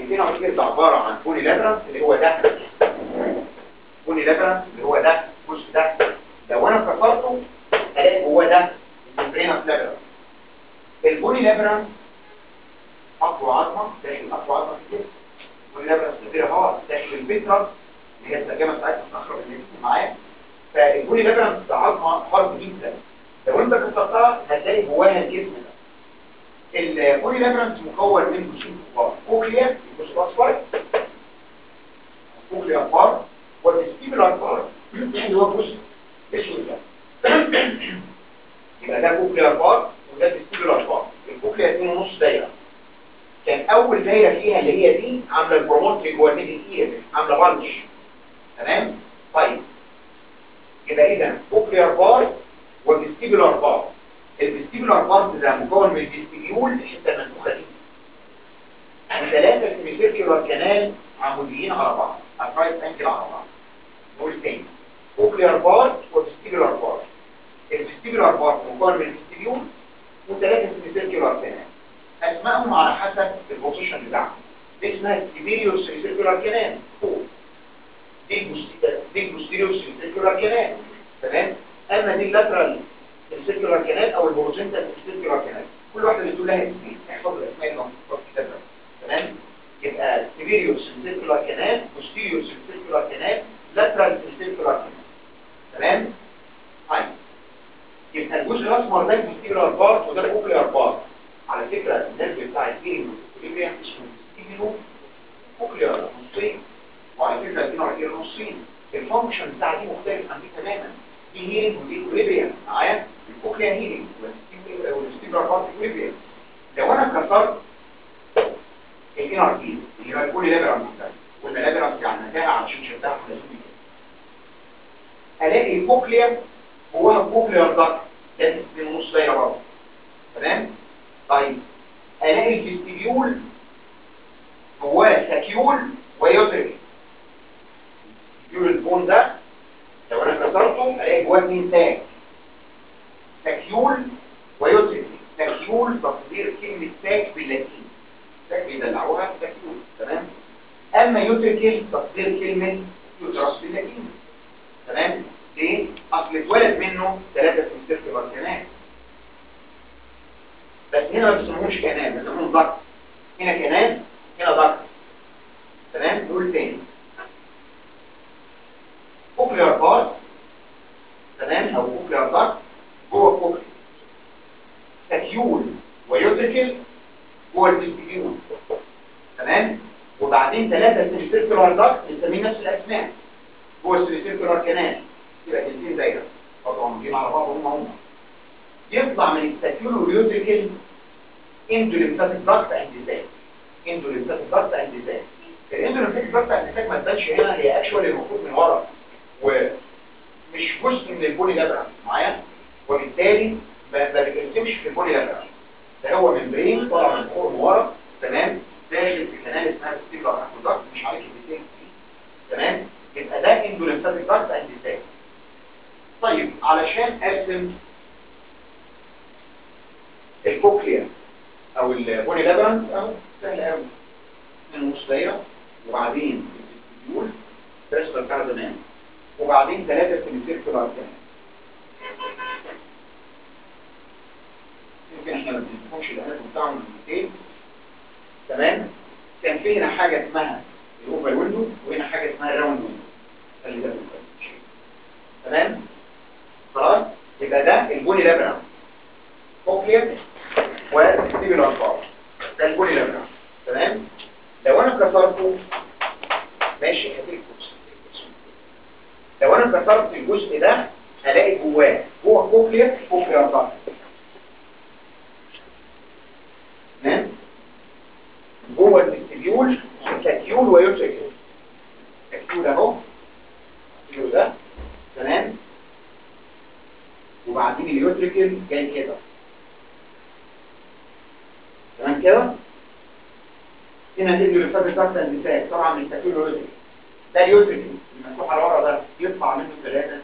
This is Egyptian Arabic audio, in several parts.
الانر اير ده عباره عن بوني لابرانس اللي هو ده بوني لابرانس اللي هو ده الجزء ده لو انا كسرته الاقي جواه ده الممبرينس لابرانس البوني لابرانس اقوى عظمه داخل اقوى عظمه في الجسم البوني لابرانس كبيره هواء داخل الفيترس اللي هي الترجمه بتاعتها الاخرى اللي معايا فالبوني لابرانس ده عظمه هارد جدا لو انت كسرتها هتلاقي جواها الجسم ده البولي لابرانس مكون من جزئين كبار كوكليا الجزء الاصفر كوكليا بار والستيبلار بار اللي هو جزء اسود ده يبقى ده كوكليا بار وده الستيبلار بار الكوكليا اتنين ونص دايره كان اول دايره فيها اللي هي دي عامله البروموتري جوه الميدل اير عامله بلج تمام طيب يبقى اذا كوكليا بار والفيستيبولار بار الفيستيبولار بارت ده مكون من الفيستيبيول الحته المنفوخه دي وثلاثه سيميسيركيولار كانال عموديين على بعض الرايت انجل على بعض نقول تاني كوكليار بارت وفيستيبولار بارت الفيستيبولار بارت مكون من الفيستيبيول وثلاثه سيميسيركيولار كانال اسمائهم على حسب البوزيشن بتاعهم دي اسمها السيبيريور سيميسيركيولار كانال فوق دي البوستيريور سيميسيركيولار كانال تمام اما دي اللاترال السيركيولار كانال او الهوريزونتال السيركيولار كانال كل واحده بتقول لها اسمين احفظ الاسماء اللي موجوده في الكتاب تمام يبقى سيريور سيركيولار كانال بوستيريور سيركيولار كانال لاترال سيركيولار كانال تمام طيب يبقى الجزء الاسمر ده السيركيولار بارت وده الكوكليار بارت على فكره النرف بتاع الهيرنج والكوليبريم اسمه ستيبيلو كوكليار نصين وعلى فكره الانر اير نصين الفانكشن بتاع دي مختلف عن دي تماما دي هيرنج ودي كوليبريم معايا الكوكليا هيرنج والستيبلر بارت كوليبريم لو انا كسرت الانر اير اللي هو الكولي لابرانس ده ولا لابرانس يعني نتاها علشان شدها على زوجي الاقي الكوكليا جواها الكوكليار داكت لازم من نص دايره برضه تمام طيب الاقي الفيستيبيول جواه ساكيول ويوتريك الفيستيبيول البون ده لو انا كسرته الاقي جواه اثنين ساك ساكيول ويوتريك ساكيول تصدير كلمه ساك باللاتين ساك بيدلعوها ساكيول تمام اما يوتريكل تصدير كلمه يوترس باللاتين تمام ليه اصل اتولد منه ثلاثه سيركلر كانال بس هنا ما بيسموهوش كانال بيسموهم ضغط هنا كانال هنا ضغط تمام نقول تاني كوكليار بارت تمام او كوكليار ضغط جوه الكوكلي ساكيول ويوتريكل جوه الفيستيبيول تمام وبعدين ثلاثه سيركلر ضغط بنسميه نفس الاسماء جوه السيركلر كانال يبقى الاثنين دايره طبعا موجودين على بعض هم هم يطلع من الساكيول واليوتريكل اندوليمفاتيك ضغط انديسات اندوليمفاتيك ضغط انديسات الاندوليمفاتيك ضغط انديسات ما تبانش هنا هي اكشوالي المفروض من ورا ومش جزء من البولي لابرانس معايا وبالتالي ما ما بيترسمش في البولي لابرانس ده هو ممبرين طالع من فوق من ورا تمام داخل في كنال اسمها ستيبلر اكودكت مش عارف الديتيل تمام يبقى ده اندوليمفاتيك ضغط انديسات طيب علشان ارسم الكوكليا او البولي لابرانس اهو سهل قوي من نص دايره وبعدين الفيستيبيول رسمه بتاع زمان وبعدين ثلاثه سيميسيركلر كمان يمكن احنا ما بنفهمش الالات بتاعهم بالديتيل تمام كان في هنا حاجه اسمها الاوفر ويندو وهنا حاجه اسمها الراوند ويندو خلي بالك تمام خلاص يبقى ده البوني لابرانس كوكليا وستيبلر بار ده البوني لابرانس تمام لو انا كسرته ماشي هديك لو انا كسرت الجزء ده هلاقي جواه جوه كوكليا كوكليا بار تمام جوه الفيستيبيول ساكيول ويوتريكل ساكيول اهو الساكيول ده تمام وبعدين اليوتريكل جاي كده تمام كده هنا تدي رفات الضغط النساء طبعا من الساكيول واليوتريكل ده اليوتريكل المفتوح على ورا ده يطلع منه ثلاثه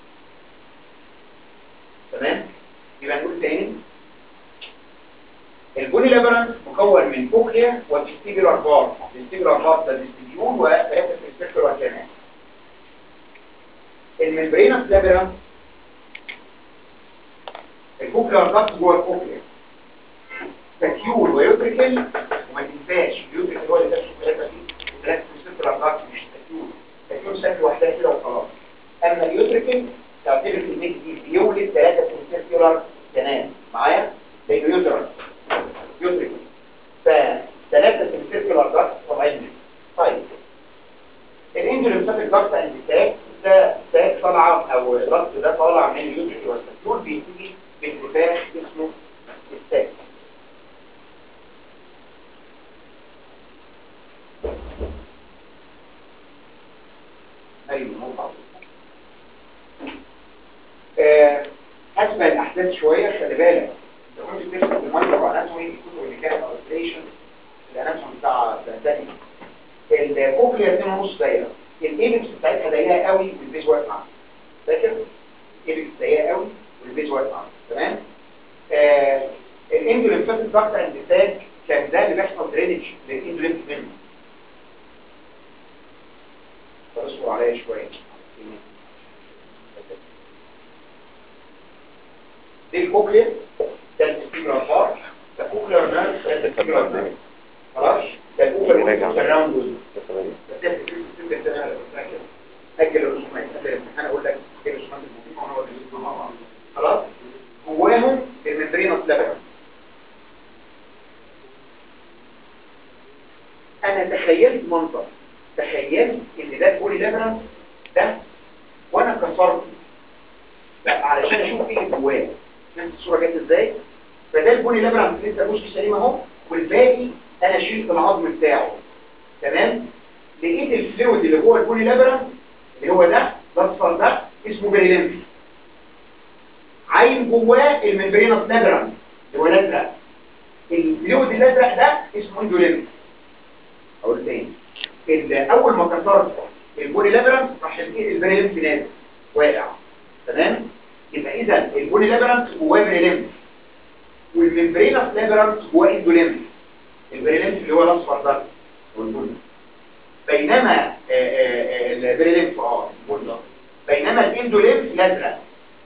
تمام يبقى نقول تاني البوني لابرانس مكون من كوكليا وفيستيبولار بار فيستيبولار بار ده فيستيبيول وثلاثه سيركلر كمان الممبرينس لابرانس الكوكليار داكت جوه الكوكليا تكيول ويوتريكل وما تنساش اليوتريكل هو اللي ده الثلاثه دي ثلاثه سيركلر داكت مش تكيول تكيول شكل واحده كده وخلاص اما اليوتريكل تعتبر النيك دي بيولد ثلاثه سيركلر كمان معايا زي اليوترس يوتريكل فثلاثه سيركلر داكت طبعين طيب الاندوليمفاتيك داكت اند ساك ده ساك طالعه او الضغط ده طالع من اليوتريكل والسكيول بينتج بانتفاخ اسمه الساك ايوه موقع آه، اسبق الاحداث شويه خلي بالك لو كنت بترسم المايكرو اناتومي الكتب اللي كانت اوبريشن الاناتومي بتاع ثاني الكوكليا 2 ونص دايره الايبكس بتاعتها ضيقه قوي والبيز واقف عنها فاكر الايبكس ضيقه قوي والبيز واقف عنها تمام آه الاندوليمفاتيك داكت اند ساك كان ده اللي بيحصل درينج للاندوليمف منه اصبر عليا شويه دي الكوكليا ده الاستيمولار بار ده كوكليار نيرف ده الاستيمولار نيرف خلاص ده الاوفر الراوند ويز بس انت كده كده انا فاكر اجل الرسومات قبل الامتحان اقول لك ايه الرسومات المهمه وانا بدرسها مع بعض خلاص جواهم الممبرينوس لابرانس انا تخيلت منظر تخيلت ان ده البولي لابرانس ده وانا كسرته لا علشان اشوف ايه جواه نفس الصوره جت ازاي فده البولي لابرانس لسه مش سليم اهو والباقي انا شلت العظم بتاعه تمام لقيت الفلويد اللي جوه البولي لابرانس اللي هو ده الاصفر ده اسمه بريلمفي عايم جواه الممبرينوس لابرانس اللي هو الازرق الفلويد الازرق ده اسمه اندوليمف اقول تاني اول ما كسرت البولي لابرانس راح البريلمف نازل واقع تمام يبقى اذا البولي لابرانس جواه بريلمف والممبرينوس لابرانس جواه اندوليمف البريلمف اللي هو الاصفر ده والبني بينما البريلمف اه البني بينما الاندوليمف الازرق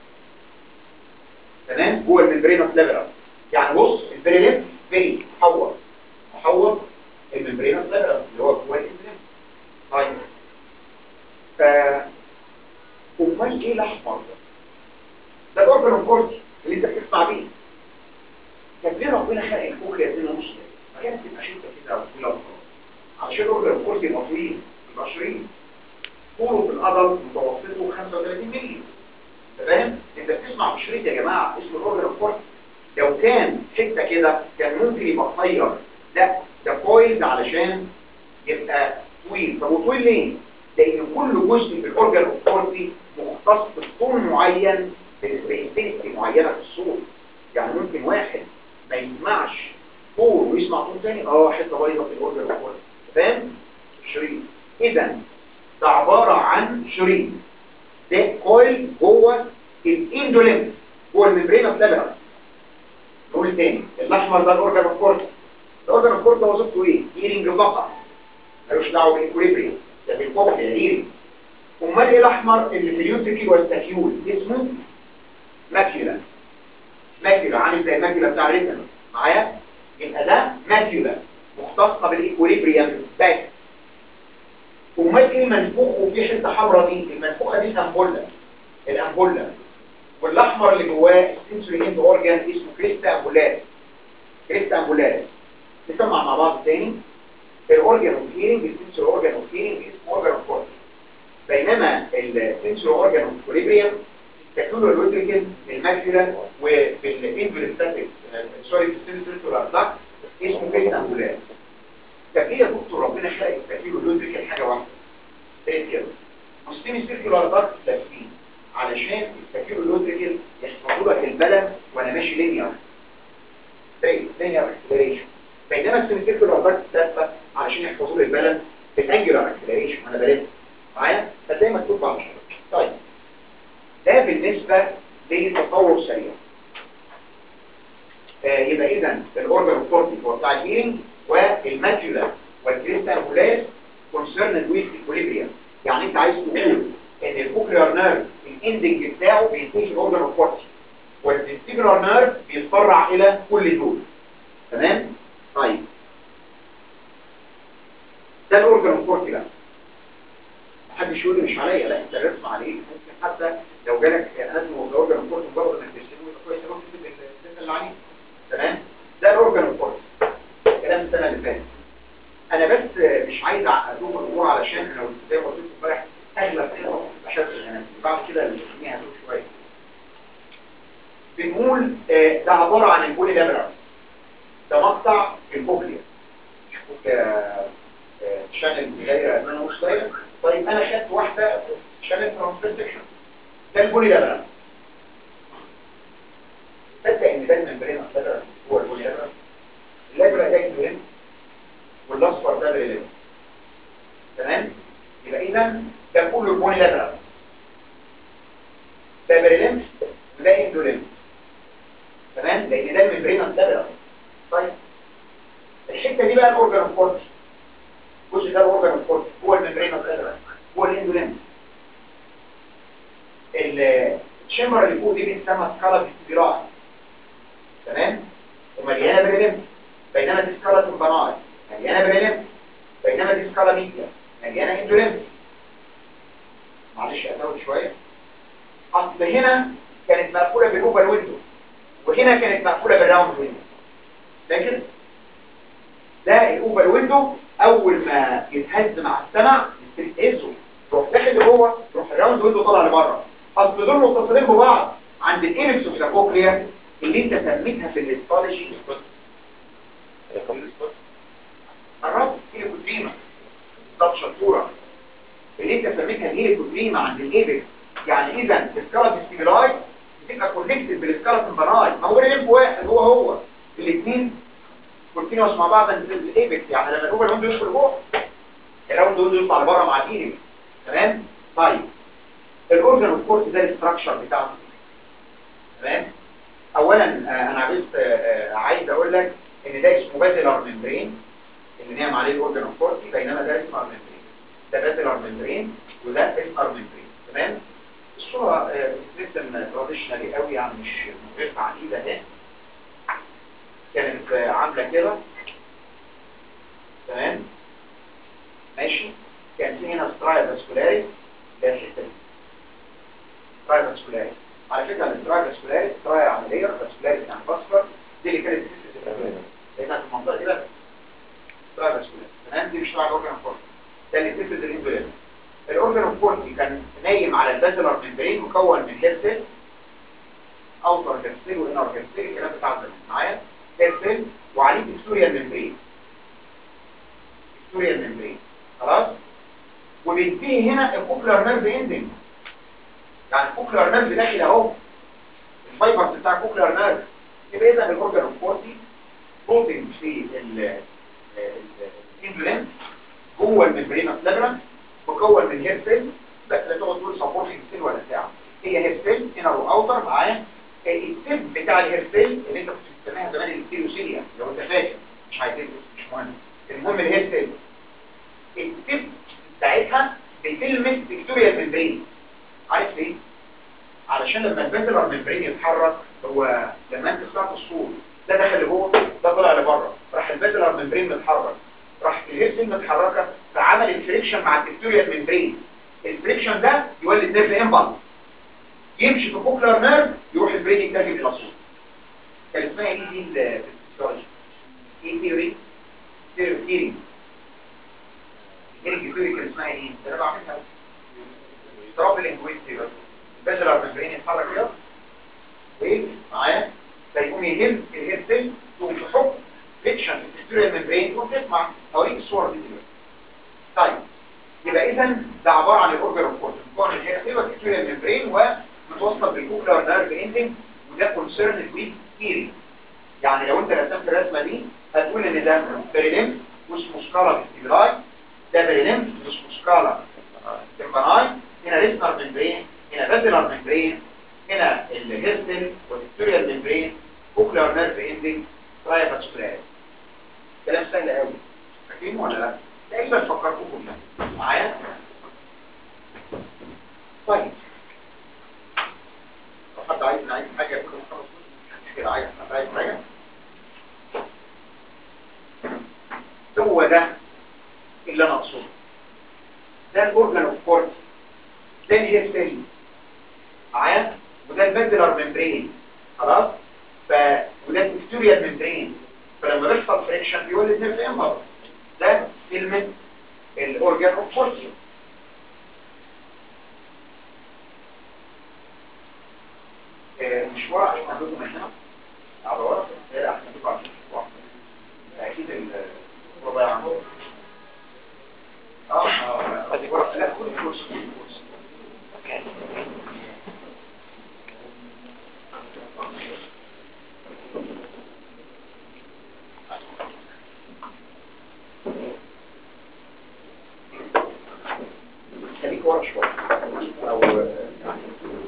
تمام جوه الممبرينوس لابرانس يعني بص البريلمف بي محور محور الممبرينوس لابرانس اللي هو جوه الاندوليمف طيب ف امال ايه الاحمر ده ده الاورجن الكورتي اللي انت بتسمع بيه طب ليه ربنا خلق الكوكليا دي نص ما كانت تبقى شده كده او طويله وخلاص عشان الاورجن الكورتي يبقى طويل يبقى 20 طوله في القدم متوسطه 35 مللي تمام انت بتسمع في شريط يا جماعه اسمه الاورجن الكورتي لو كان حته كده كان ممكن يبقى قصير لا ده كويلد علشان يبقى طويل طب وطويل ليه؟ لان كل جزء في الاورجن الكورتي مختص بطول معين بانتنسيتي معينه في الصوت يعني ممكن واحد ما يسمعش طول ويسمع طول تاني اه حته بيضاء في الاورجن الكورتي فاهم؟ شريط اذا ده عباره عن شريط ده كويل جوه الاندوليمف جوه الممبرينوس لابرانس نقول تاني الاحمر ده الاورجن الكورتي الاورجن الكورتي وظيفته ايه؟ هيرنج فقط ملوش دعوه بالاكوليبريم ده بالكوكليا هيرنج امال ايه الاحمر اللي في اليوتريكي والستاكيول اسمه ماكيولا ماكيولا عامل زي الماكيولا بتاع الريتنا معايا يبقى ده ماكيولا مختصه بالاكوليبريم بس امال ايه المنفوخ وفي حته حمراء دي المنفوخه دي الامبولا الامبولا والاحمر اللي جواه السنسوري اند اورجان اسمه كريستا امبولاريس كريستا امبولاريس نسمع مع بعض تاني الاورجان اوف هيرنج السنسوري اورجان اوف هيرنج اسمه اورجان اوف كورتي بينما السنسوري اورجان اوف كوليبريم تكون الوتريكل الماكيولا وفي الانفلستاتيك سوري في السنسوري داكت اسمه كريستا امبولاريس طب ليه يا دكتور ربنا خلق التكيل الوتريكل حاجه واحده ايه كده والسيمي سيركولار داكت ثابتين علشان التكيل الوتريكل يحفظوا لك البالانس وانا ماشي لينير ايه لينير اكسلريشن بينما السيمي سيركولار داكت ثابته علشان يحفظوا لي البالانس في الانجلر اكسلريشن وانا بلف معايا فتلاقي مكتوب بعض طيب ده بالنسبه لتطور سريع آه يبقى اذا الاورجن اوف كورتيك هو بتاع الهيرنج والماكيولا والكريستال بولاس كونسيرند ويز ايكوليبريم يعني انت عايز تقول ان الكوكليار نيرف الاندنج بتاعه بينتهي في الاورجن اوف كورتيك والفيستيبولار نيرف بيتفرع الى كل دول تمام طيب ده الاورجن اوف كورتيك محدش يقول لي مش عليا لا انت الرسم عليك ممكن حتى لو جالك اناتومي اوف اورجن اوف كورتيك مجرد انك ترسمه يبقى كويس قوي في الداتا اللي عليك تمام ده الاورجن اوف كورتيك الكلام السنه اللي فاتت انا بس مش عايز اعقدهم الامور علشان انا زي ما قلت لكم امبارح اغلب كده اشد الاناتومي بعد كده التسميه هتقول شويه بنقول آه، ده عباره عن البولي لابرا ده مقطع الكوكليا شوفوا شانل دايره ما مش دايره طيب انا خدت واحده شانل ترانسفير ده البولي لابرا تصدق ان ده الممبرين لابرا هو البولي لابرا اللابرا ده الجرين والاصفر ده بريلين تمام يبقى اذا ده كله البولي لابرا ده بريلين وده اندولين تمام لان ده الممبرين لابرا طيب الحته دي بقى الاورجن اوف كورتي الجزء ده الاورجن اوف كورتي هو الممبرين لابرا هو الاندولين الشمبر اللي فوق دي بتسمى سكالا فيستيراي تمام ومليانه بريلين بينما دي سكالا تمباناي مليانه بريلين بينما دي سكالا ميديا مليانه اندولين معلش ازود شويه اصل هنا كانت مقفوله بالاوبن ويندو وهنا كانت مقفوله بالراوند ويندو فاكر ده الاوبن ويندو اول ما يتهز مع السمع يستهزه يروح داخل لجوه يروح الراوند ويندو طالع لبره اصل دول متصلين ببعض عند الانكس اوف ذا كوكليا اللي انت سميتها في الهيستولوجي قربت هيليكوتريما طب شطوره اللي انت سميتها الهيليكوتريما عند الايبكس يعني اذا السكالا ستيبلاي بتبقى كونكتد بالسكالا تمبراي ما هو الليمف واحد هو هو الاثنين كونتينوس مع بعض عند الايبكس يعني لما الاوبن ويندو يدخل جوه الراوند ويندو يطلع لبره مع الايبكس تمام طيب الاورجن اوف كورت ده الاستراكشر بتاعته تمام اولا آه انا عايز آه عايز اقول لك ان ده اسمه بازلر ممبرين اللي نعم عليه الاورجن اوف كورتي بينما ده اسمه ممبرين ده بازلر ممبرين وده اسمر ممبرين تمام الصوره بتترسم تراديشنالي قوي يعني مش من غير تعقيد اهي كانت آه عامله كده تمام ماشي كان في هنا سترايا فاسكولاريس اللي هي الحته دي سترايا فاسكولاريس على فكره السترايا فاسكولاريس سترايا عمليه فاسكولاريس يعني فاسكولار دي اللي كانت تسس الامرين لانها في المنطقه دي بس سترايا فاسكولاريس تمام دي مش تبع الاورجن اوف كورتي ده اللي تسس الاندولين الاورجن اوف كورتي كان نايم على البازلر ممبرين مكون من هير سيل اوتر هير سيل وانر هير سيل الكلام بتاع زمان معايا هير سيل وعليه بكتوريال ممبرين بكتوريال ممبرين خلاص وبينتهي هنا الكوكلر نيرف اندنج يعني الكوكلر نيرف داخل اهو الفايبرز بتاع الكوكلر نيرف يبقى اذا الاورجن اوف كورتي بروتين في الاندولين جوه الممبرينس لابرانث مكون من هير سيل بس لا تقعد تقول سبورتنج سيل ولا بتاع هي هير سيل انر واوتر معايا التب بتاع الهير سيل اللي انت كنت بتسميها زمان الستيروسيليا لو انت فاكر مش عايزين مش مهم المهم الهير سيل التب بتاعتها بتلمس فيكتوريا ممبرين عارف ليه؟ علشان لما البازلر ممبرين يتحرك هو لما انت سمعت الصوت ده دخل لجوه ده طلع لبره راح البازلر ممبرين متحرك راح الهيرسين متحركه فعمل الفريكشن مع الفيكتوريا ممبرين الفريكشن ده يولد نيرف امبلس يمشي في كوكلر نيرف يروح البرين يتجه الى الصوت كان اسمها ايه دي الفسيولوجي ايه ثيوري ثيوري الهيرنج ثيوري كان اسمها ايه؟ ده انا بعملها اضطراب اللينجويستي بس البازلر ممبرين يتحرك كده ايه معايا فيقوم يهم الهير سيل تقوم تحط فيكشن في الفيكتوريال ممبرين تقوم تسمع اوريك الصور دي دلوقتي طيب يبقى اذا ده عباره عن الاورجن اوف كورت مكون الهير سيل والفيكتوريال ممبرين ومتوصل بالكوكلر نيرف اندنج وده كونسيرن ويز هيرنج يعني لو انت رسمت الرسمه دي هتقول ان ده بريليم واسمه سكالا فيستيبلاي ده بريليم واسمه سكالا تمباناي هنا ريسنر ممبرين هنا بازلر ممبرين هنا الهيرسل والفيكتوريال ممبرين كوكلير نيرف اندنج ترايا فاسكولار كلام سهل قوي فاكرينه ولا لا تقريبا فكرتكم كلها معايا طيب لو حد عايز نعيد حاجه يكون خلاص مش كده عايز حد عايز حاجه هو ده اللي انا اقصده ده الاورجان اوف كورت ده الهير سيل معايا وده البازلر ممبرين خلاص ف وده التكتوريال ممبرين فلما بيحصل فريكشن بيولد نيرف امبلس ده كلمه الاورجان اوف كورت مش ورا عشان عندكم هنا على ورا لا احسن تبقى عشان تبقى اكيد الرباعي عندكم اه اه لا كل كورس كل كورس خليك ورا شويه او يعني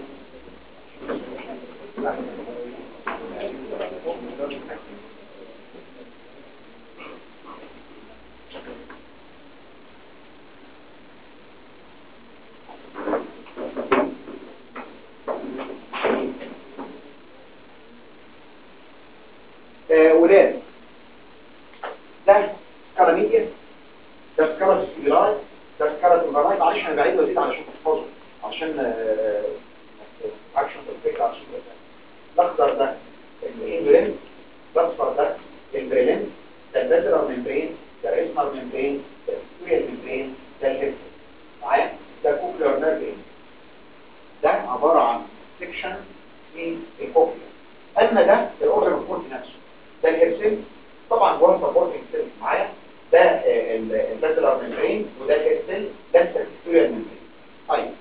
آه، ولاد ده سكالا ميديا ده سكالا سكيلاي ده سكالا تنبراي معلش انا بعيد وزيد علشان تحفظه عشان آه، عشان الفكره عشان الاخضر ده الاندولين الاصفر ده البريلين ده البازلر ممبرين ده الريسمر ممبرين ده السكوير ممبرين ده الهيبس معايا ده كوكلير نيرف ده عباره عن سكشن من الكوكلير اما ده الاورجن اوف كورت نفسه ده الهيرسل طبعا جوه سبورتنج سيل معايا ده البازلر ممبرين وده الهيرسل ده السكتوريال ممبرين طيب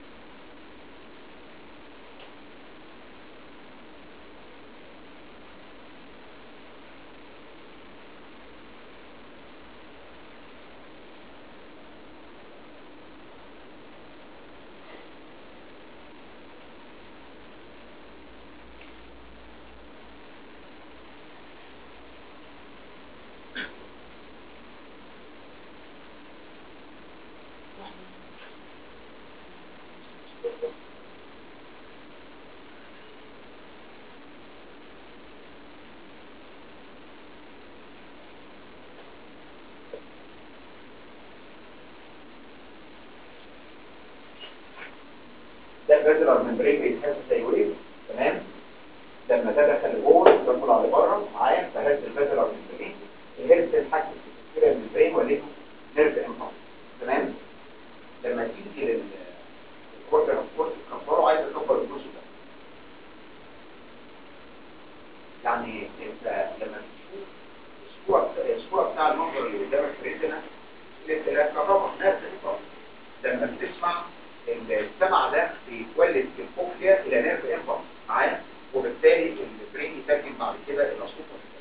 ده البازلر ممبرين بيتهز زي ويف تمام لما ده دخل جوه دخل على بره معايا فهز البازلر ممبرين الهرس الحجم في السكيلر ممبرين وليه نيرف امبلس تمام لما تيجي للكورتر اوف كورت تكبره عايز تكبر الجزء ده يعني انت لما تشوف الصوره الصوره بتاع المنظر اللي قدامك في ريتنا الكهرباء نيرف امبلس لما بتسمع السمع ده بيتولد في الكوكليا الى نيرف امبلس معايا وبالتالي البرين يترجم بعد كده الى صوت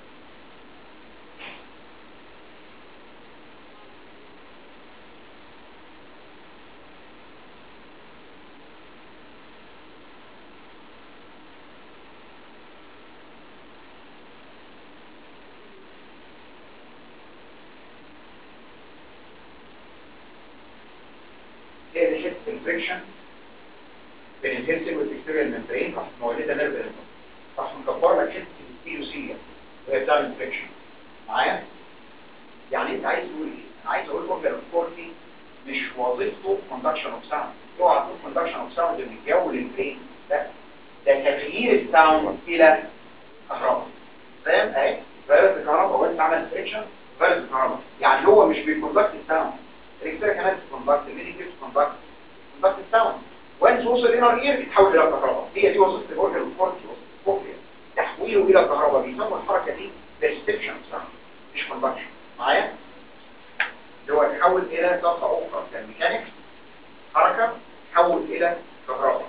هي دي حته الفريكشن بين الهيرسل والاكستيريال ممبرين راح مولده نيرف امبلس راح مكبر لك حته السبيروسيا وهي بتعمل فريكشن معايا يعني انت عايز تقول ايه انا عايز اقول لكم الكورتي مش وظيفته كوندكشن اوف ساوند اوعى تقول كوندكشن اوف ساوند من الجو للبرين لا ده تغيير الساوند الى كهرباء فاهم اهي فيروس الكهرباء وانت عملت فريكشن فيروس الكهرباء يعني هو مش بيكوندكت الساوند الاكسترا كمان كوندكت الميديكيت كوندكت كوندكت الساوند وانس وصل انر اير بيتحول الى كهرباء هي دي وظيفه الاورجن الكورتي وظيفه الكوكليا تحويله الى كهرباء بيسموا الحركه دي ريستكشن ساوند مش كوندكشن معايا اللي هو يتحول الى طاقه اخرى كالميكانيكس حركه تحول الى كهرباء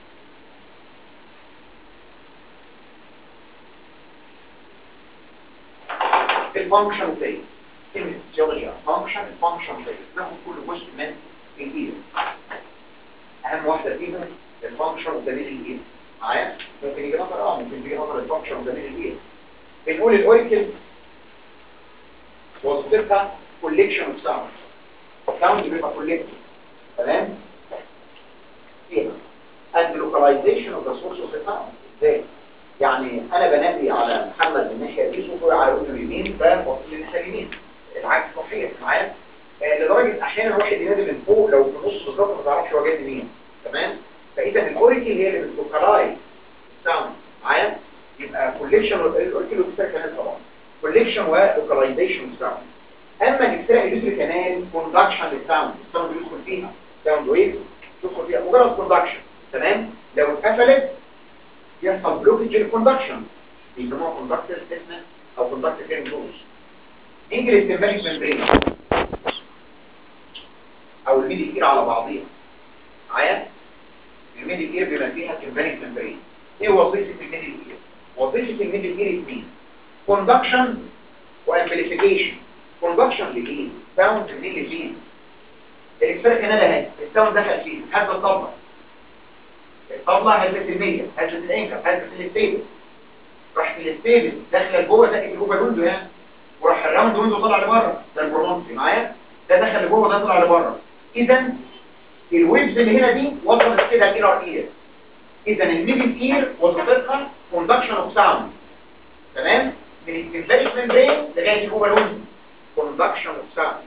الفانكشن فيز كلمه فيزيولوجيا فانكشن الفانكشن فيز ناخد كل جزء من الايد اهم واحده فيهم الفانكشن اوف ذا ميدل ايد معايا ممكن يجي نظر اه ممكن يجي نظر الفانكشن ده من الايه بنقول الاوريكل وظيفتها كوليكشن اوف ساوند ساوند بيبقى كوليكشن تمام ايه and localization of the source of the sound ازاي يعني انا بنادي على محمد من الناحيه دي صوته على اذن اليمين فبص للناحيه اليمين العكس صحيح معايا آه لدرجه احيانا الواحد ينادي من فوق لو في النص بالظبط ما تعرفش هو جاي منين تمام فاذا الاوريكل هي اللي بتلوكلايز الساوند معايا يبقى كوليكشن الاوريكل وكتير كمان طبعا كوليكشن ولوكاليزيشن ساوند اما الاكسترا اليوتري كانال كوندكشن للساوند الساوند بيدخل فيها ساوند ويف تدخل فيها مجرد كوندكشن تمام لو اتقفلت يحصل بلوكج للكوندكشن بيسموها كوندكتور ستيفنس او كوندكتور فيرم لوز نيجي للتمبانيك ممبرين او الميدي اير على بعضيها معايا الميدي اير بما فيها تمبانيك ممبرين ايه وظيفه الميدي اير وظيفه الميدي اير اثنين كوندكشن وامبليفيكيشن كوندكشن لايه ساوند منين لفين الاكسترا كانال اهي الساوند دخل فيه هز الطبله الطبله هزت المية هزت الانكر هزت الستيبل راح في الستيبل داخله لجوه زقت الاوفر ويندو يعني وراح الراوند ويندو طلع لبره ده البرونسي معايا ده دخل لجوه ده طلع لبره اذا الويبز اللي هنا دي وصلت كده الى اير اذا الميدل اير وظيفتها كوندكشن اوف ساوند تمام من التمبانيك ممبرين لغايه الاوفر ويندو كوندكشن اوف ساوند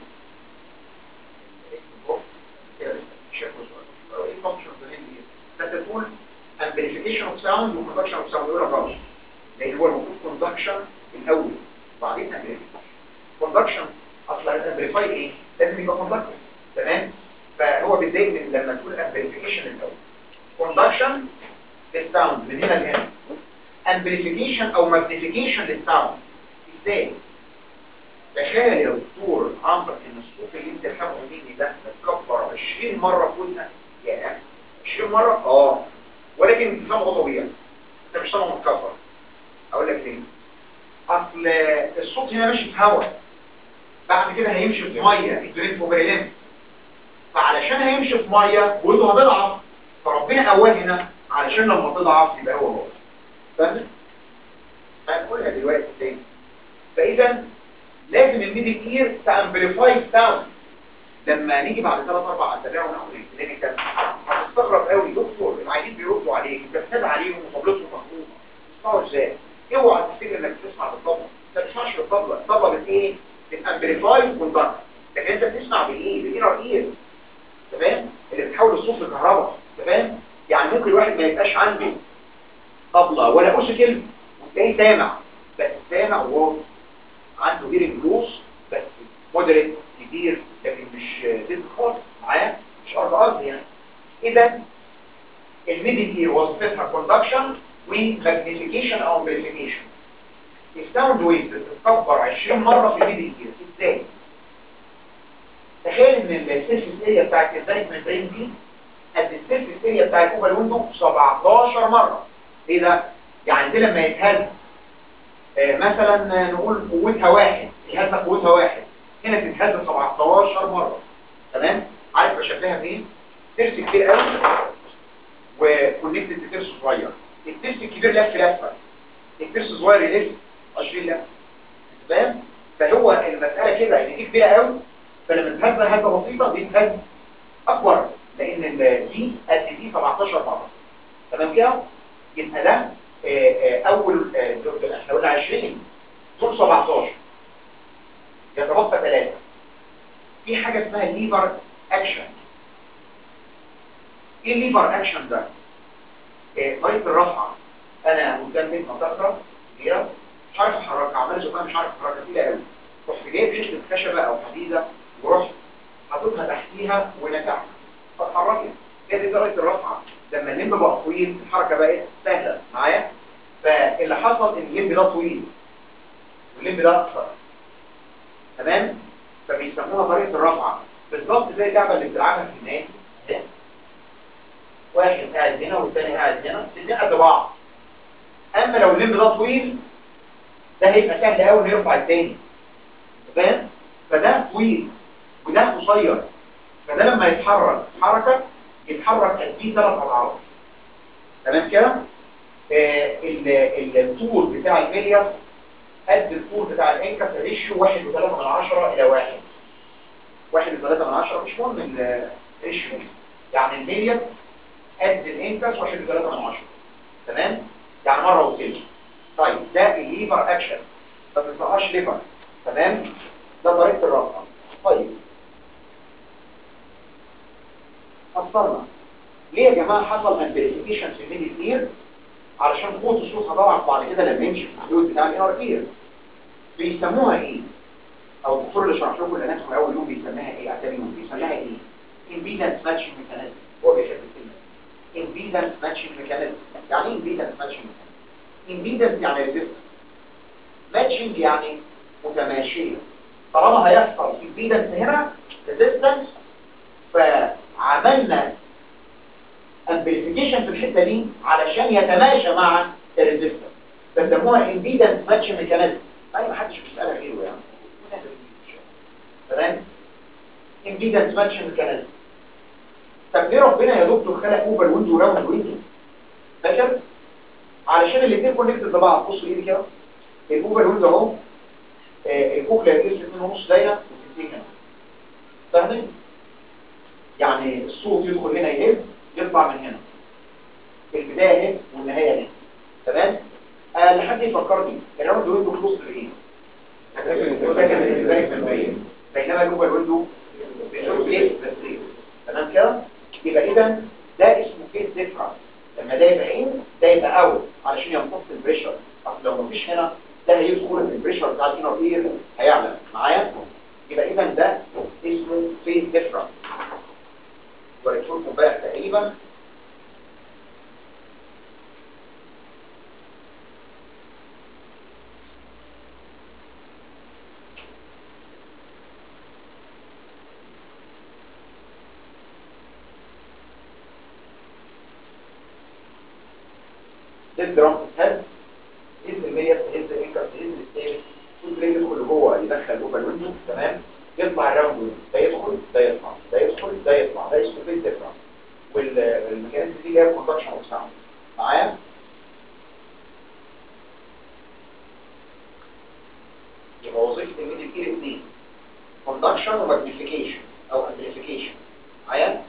بس تقول amplification of sound و production of sound يقول غلط لان هو المفروض conduction الاول وبعدين amplification conduction اصلا الامبليفاي ايه لازم يبقى conductor تمام فهو بيتضايق من لما تقول amplification الاول conduction للساوند من هنا لهنا amplification او magnification للساوند ازاي تخيل يا دكتور عمرك ان الصوت اللي انت حافظه مني ده متكبر 20 مره في ودنك يا 20 مرة اه ولكن سمعه طبيعي انت مش سمعه متكبر اقول لك ليه اصل الصوت هنا ماشي في هواء بعد كده هيمشي في ميه الدريت اوبريلين فعلشان هيمشي في ميه وده هتضعف فربنا قواه هنا علشان لما تضعف يبقى هو هو فاهم هنقولها دلوقتي تاني فاذا لازم الميدل اير تامبليفاي ساوند لما نيجي بعد 3 4 اسابيع وناخد الكلينيكال هتستغرب قوي دكتور العيانين بيردوا عليك انت بتنادي عليهم وطبلتهم مخروطه تسمعوا ازاي اوعى تفتكر انك بتسمع بالطبله انت ما بتسمعش بالطبله الطبله بت ايه بتامبليفاي كوندكت لكن انت بتسمع بالايه بالانر اير تمام اللي بتحول الصوت لكهرباء تمام يعني ممكن الواحد ما يبقاش عنده طبله ولا اوسيكل وتلاقيه سامع بس سامع وهو عنده هيرنج لوس بس مودريت كبير لكن مش زيت خالص معاه مش ارض ارض يعني اذا الميدل اير وظيفتها كوندكشن وماجنيفيكيشن او امبليفيكيشن الساوند ويف بتتكبر 20 مره في الميدل اير ازاي تخيل ان السيرفيس اريا بتاعت البانيك ممبرين دي قد السيرفيس اريا بتاعت اوفر ويندو 17 مره ايه ده يعني دي لما يتهز آه مثلا نقول قوتها واحد الهزه قوتها واحد هنا تتهز 17 مره تمام عارف بشبهها فين ترس كبير قوي وكونكتد بترس صغير الترس الكبير لف لفه الترس الصغير يلف 20 لفه تمام فهو المساله كده ان دي كبيره قوي فلما تهز هزه بسيطه دي تهز اكبر لان دي قد دي 17 مره تمام كده يبقى ده آآ آآ اول احنا قلنا 20 دول 17 يتبقى ثلاثة في حاجة اسمها الليفر اكشن ايه الليفر اكشن ده إيه طريقة الرفعة انا قدام بيت مطرقة كبيرة مش عارف احركها عمال زقها مش عارف احركها كتير قوي رحت جايب حتة خشبة او حديدة ورحت حاططها تحتيها ونفعها فاتحركت هي دي طريقة الرفعة لما الليمب بقى طويل الحركة بقت سهلة معايا فاللي حصل ان الليمب ده طويل والليمب ده اقصر تمام فبيسموها طريقه الرفعه بالظبط زي اللعبه اللي بتلعبها في النادي واحد قاعد هنا والثاني قاعد هنا الاثنين قد بعض اما لو الليمب ده طويل ده هيبقى سهل قوي انه يرفع الثاني فاهم فده طويل وده قصير فده لما يتحرك حركه يتحرك قد ثلاث اضعاف تمام كده آه، ال- الطول بتاع المليار قد الطول بتاع الانكس ريشيو 1 و3 من 10 الى 1 1 و3 من 10 مش مهم الريشيو يعني المليار قد الانكس 1 و3 من 10 تمام يعني مره وثلث طيب ده الليفر اكشن ما تنساهاش ليفر تمام ده طريقه الرقم طيب فصلنا ليه يا جماعه حصل امبليفيكيشن في الميدل اير علشان قوه الصوت هتضعف بعد كده لما يمشي في الحدود بتاع الانر اير بيسموها ايه او الدكتور اللي شرح لكم الاناتومي اول يوم بيسميها ايه اعتبروا بيسميها ايه امبيدنس ماتشنج ميكانيزم هو بيحب الكلمه امبيدنس ماتشنج ميكانيزم يعني ايه امبيدنس ماتشنج ميكانيزم امبيدنس يعني ريزيستنس ماتشنج يعني متماشيه طالما هيحصل امبيدنس هنا ريزيستنس فعملنا امبليفيكيشن في الحته دي علشان يتماشى مع الريزيستنس فسموها امبيدنس ماتش ميكانيزم يعني ما حدش بيسالها غيره يعني تمام امبيدنس ماتش ميكانيزم طب ليه ربنا يا دكتور خلق اوفر ويندو وراوند ويندو فاكر علشان الاثنين كونكتد ببعض بصوا ايدي كده الاوفر ويندو اهو آه، الكوكلا يقيس 2.5 دايره و60 هنا فاهمين يعني الصوت يدخل هنا يهب يطلع من هنا البدايه اهي والنهايه هنا تمام آه لحد يفكرني الراوند ويندو كلوز لايه بينما الاوفر ويندو بيزود بس تمام كده يبقى اذا ده اسمه فيس ديفرنس لما ده يبقى ان ده يبقى اوت علشان يمتص البريشر اصل لو مفيش هنا ده هيدخل البريشر بتاع الانر اير هيعلى معايا يبقى اذا ده اسمه فيس ديفرنس وريته لكم امبارح تقريبا ده الدرام هز هز المية هز الانكر هز الثاني كل اللي يدخل جوه يدخل جوه الويندو تمام يطلع الراوند ويندو ده يدخل ده يطلع ده يدخل ده يطلع ده اسمه فيس ديفرنس والميكانيزم دي جايه كوندكشن اوف ساوند معايا يبقى وظيفه الميدل اير اثنين كوندكشن وماجنيفيكيشن او امبليفيكيشن معايا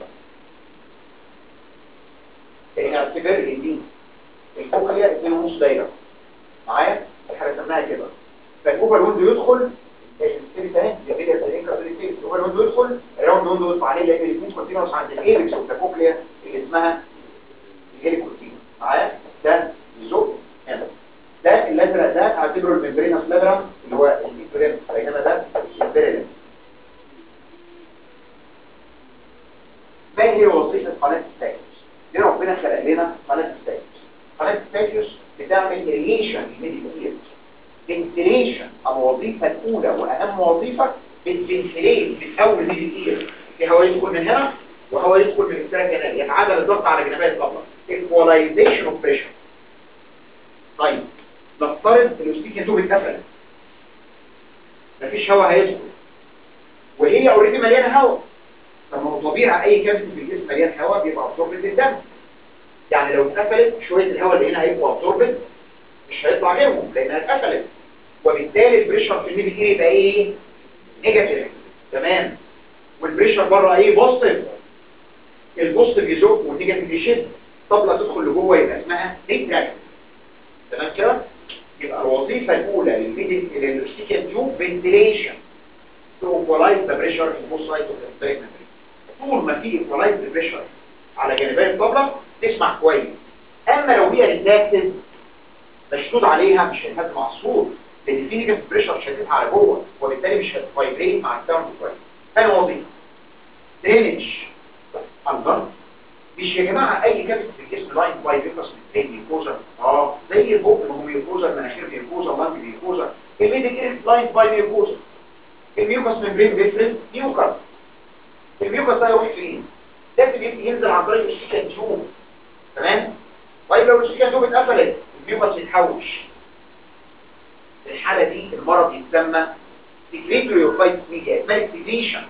اعتبر ان دي الكوكليا 2.5 دايره معايا احنا رسمناها كده فالاوفر ويندو يدخل الستيريس اهي يبقى الانكر ستيريس الاوفر ويندو يدخل الراوند ويندو يطلع عليه لان الاثنين كونتينوس عند الايبكس اوف ذا كوكليا اللي اسمها الهيليكوتين معايا ده زق هنا ده الازرق ده اعتبره الممبرينس لابرام اللي هو الانفريم بينما ده البريلم ما هي وظيفه قناه الساكس دي ربنا خلق لنا قناه الساكس قناه الساكس بتعمل ريليشن للميدل اير فنتليشن او الوظيفه الاولى واهم وظيفه بتفنتليت بتحول ميدل اير في هواء يدخل من هنا وهواء يدخل من السيرة الجنال يتعادل الضغط على جنبات الطبلة equalization of pressure طيب نفترض الاستيكن توب اتقفلت مفيش هواء هيدخل وهي اوريدي مليانه هواء طب ما هو طبيعي اي كبد في الجسم مليان هواء بيبقى ابسوربت للدم يعني لو اتقفلت شويه الهواء اللي هنا هيبقوا ابسوربت مش هيطلع غيرهم لانها اتقفلت وبالتالي البريشر في الميدل اير يبقى ايه نيجاتيف تمام والبريشر بره ايه بوزيتيف البوزيتيف يزق والنيجاتيف يشد طبله تدخل لجوه يبقى اسمها ريتراكت تمام كده يبقى الوظيفه الاولى للميدل للستيكن تيوب فنتيليشن تو ايكوالايز ذا بريشر ان بوث سايدز اوف ذا سبيريت طول ما في ايكوالايز ذا بريشر على جانبي الطبله تسمع كويس اما لو هي ريتراكتد مشدود عليها مش هيتهز مع الصوت لان في نيجاتيف بريشر مش هتدفع على جوه وبالتالي مش هتفايبريت مع الساوند كويس ثاني وظيفه درينج الله مش يا جماعه اي كابت في الجسم لاين باي فيكس من ميوكوزا اه زي البق ما هو ميوكوزا المناخير ميوكوزا اللنج ميوكوزا الميدل اير لاين باي ميوكوزا الميوكس ممبرين بيفرز ميوكس الميوكس ده يروح فين لازم ينزل عن طريق السيكن تيوب تمام طيب لو السيكن تيوب اتقفلت الميوكس يتحوش في الحاله دي المرض يتسمى سكريتوريوفايتس ميديا اسمها اكتيفيشن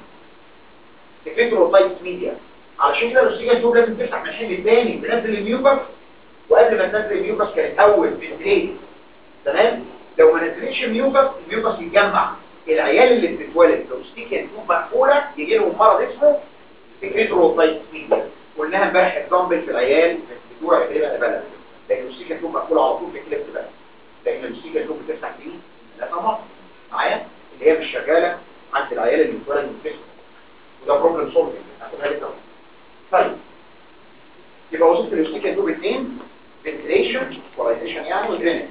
سكريتوريوفايتس ميديا علشان كده الاكسجين تيوب لازم تفتح من الحمل الثاني بنزل الميوكس وقبل ما تنزل الميوكس كانت اول فنتريت تمام لو ما نزلتش الميوكس الميوكس يتجمع العيال اللي بتتولد لو ستيكن توب مقفوله يجي لهم مرض اسمه سكريتروفايتس ميديا قلناها امبارح اكزامبل في العيال بتوع تقريبا بلد لكن الستيكن توب مقفوله على طول في كليب بلد لان الستيكن توب بتفتح فيه لا طبعا معايا اللي هي مش شغاله عند العيال اللي بتتولد من فيسبوك وده بروبلم سولفنج هتبقى لسه طيب يبقى وظيفه الاستيكن توب اثنين فنتليشن بولايزيشن يعني ودرينج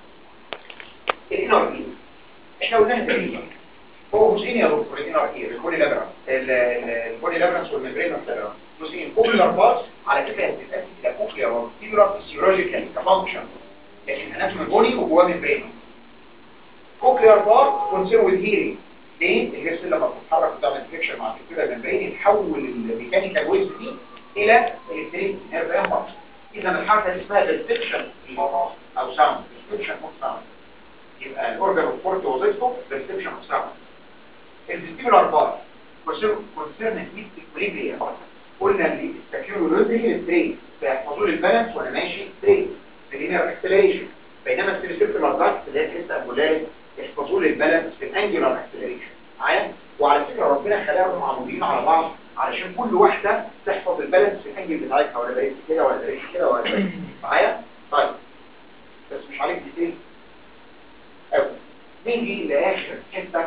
الانر اير احنا قلناها تقريبا هو جزئين يا دكتور الانر اير البولي لابرانس البولي لابرانس والممبرين لابرانس جزئين كوكلير بارت على فكره بتتقسم الى كوكلير وفيبرال فيسيولوجيكال كفانكشن لكن اناتومي بولي وجواه ممبرين كوكلير بارت كونسيرن وذ هيرنج ليه؟ الجسم لما بتتحرك وتعمل فليكشن مع الكوكلير ممبرين يتحول الميكانيكال ويز دي الى الكتريك نيرف امبلس اذا الحركه دي اسمها ريسبشن او ساوند ريسبشن اوف ساوند يبقى الاورجن اوف فورت وظيفته ريسبشن اوف ساوند الفيستيبولار بار كونسيرن ويز اكوليبريم قلنا ان السكيورولوجي ستريت فيحفظوا لي البالانس وانا ماشي ستريت اللينير اكسلريشن بينما السيرفيكولار داكت اللي هي الحته الامبولاري يحفظوا لي البالانس في الانجلر اكسلريشن معايا وعلى فكره ربنا خلاهم عمودين على بعض علشان كل واحده تحفظ البالانس في الانجل بتاعتها ولا بقيت كده ولا بقيت كده ولا بقيت معايا طيب بس مش عليك ديتيل قوي نيجي لاخر حته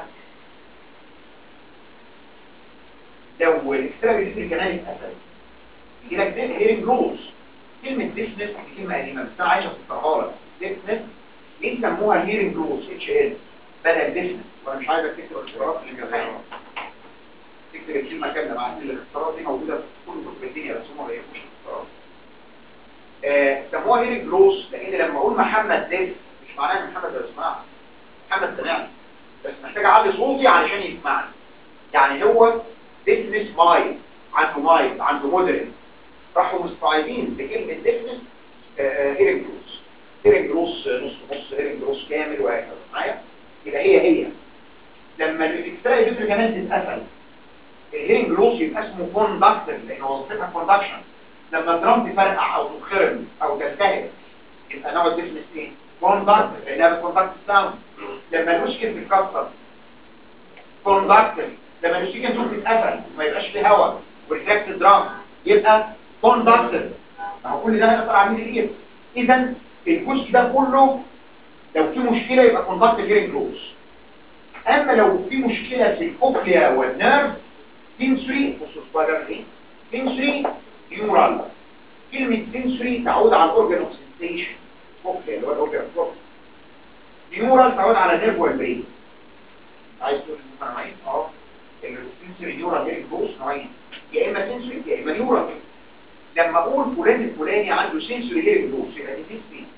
لو الاكسترا بيليتري كمان اتقفل يجي لك ديس هيرنج روز كلمه ديسنس دي كلمه قديمه بس انا عايز افسرها لك ديسنس ليه سموها هيرنج روز اتش ال بدل ديسنس وانا مش عايزك تكتب الاختيارات اللي بيتعمل تكتب الكلمه كامله مع ان الاختيارات دي موجوده في كل كتب الدنيا بس هم ما بيكتبوش الاختيارات آه سموها هيرنج روز لان لما اقول محمد ديس مش معناه ان محمد ده يسمعني محمد سمعني بس محتاج اعلي صوتي علشان يسمعني يعني هو ديفنس مايل عنده مايل عنده مودرن راحوا مستعيدين بكلمة ديفنس هيرنج روس هيرنج روس نص نص هيرنج روس كامل وهكذا معايا يبقى هي هي لما الاكسترا يدري كمان تتقفل الهيرنج روس يبقى اسمه كوندكتور لان وظيفتها كوندكشن لما الدرام تفرقع او تتخرم او تلتهب يبقى نوع الديفنس ايه؟ كوندكتور لانها بتكوندكت الساوند لما المشكل تتكسر كوندكتور لما الشيكن توب تتقفل وما يبقاش فيه هواء وريفلكت درام يبقى كوندكتور ما هو كل ده هيأثر على مين الايد اذا الجزء ده كله لو في مشكله يبقى كوندكتور هيرنج لوس اما لو في مشكله في الكوكليا والنيرف سنسوري بصوا الصغير ايه سنسوري نيورال كلمه سنسوري تعود على الاورجن اوف سنسيشن كوكليا اللي هو الاورجن اوف نيورال تعود على النيرف والبرين عايز تقول نوعين اه السنسوري نيورال هيرنج لوس نوعين يا اما سنسوري يا اما نيورال لما اقول فلان الفلاني عنده سنسوري هيرنج لوس يبقى دي سنسوري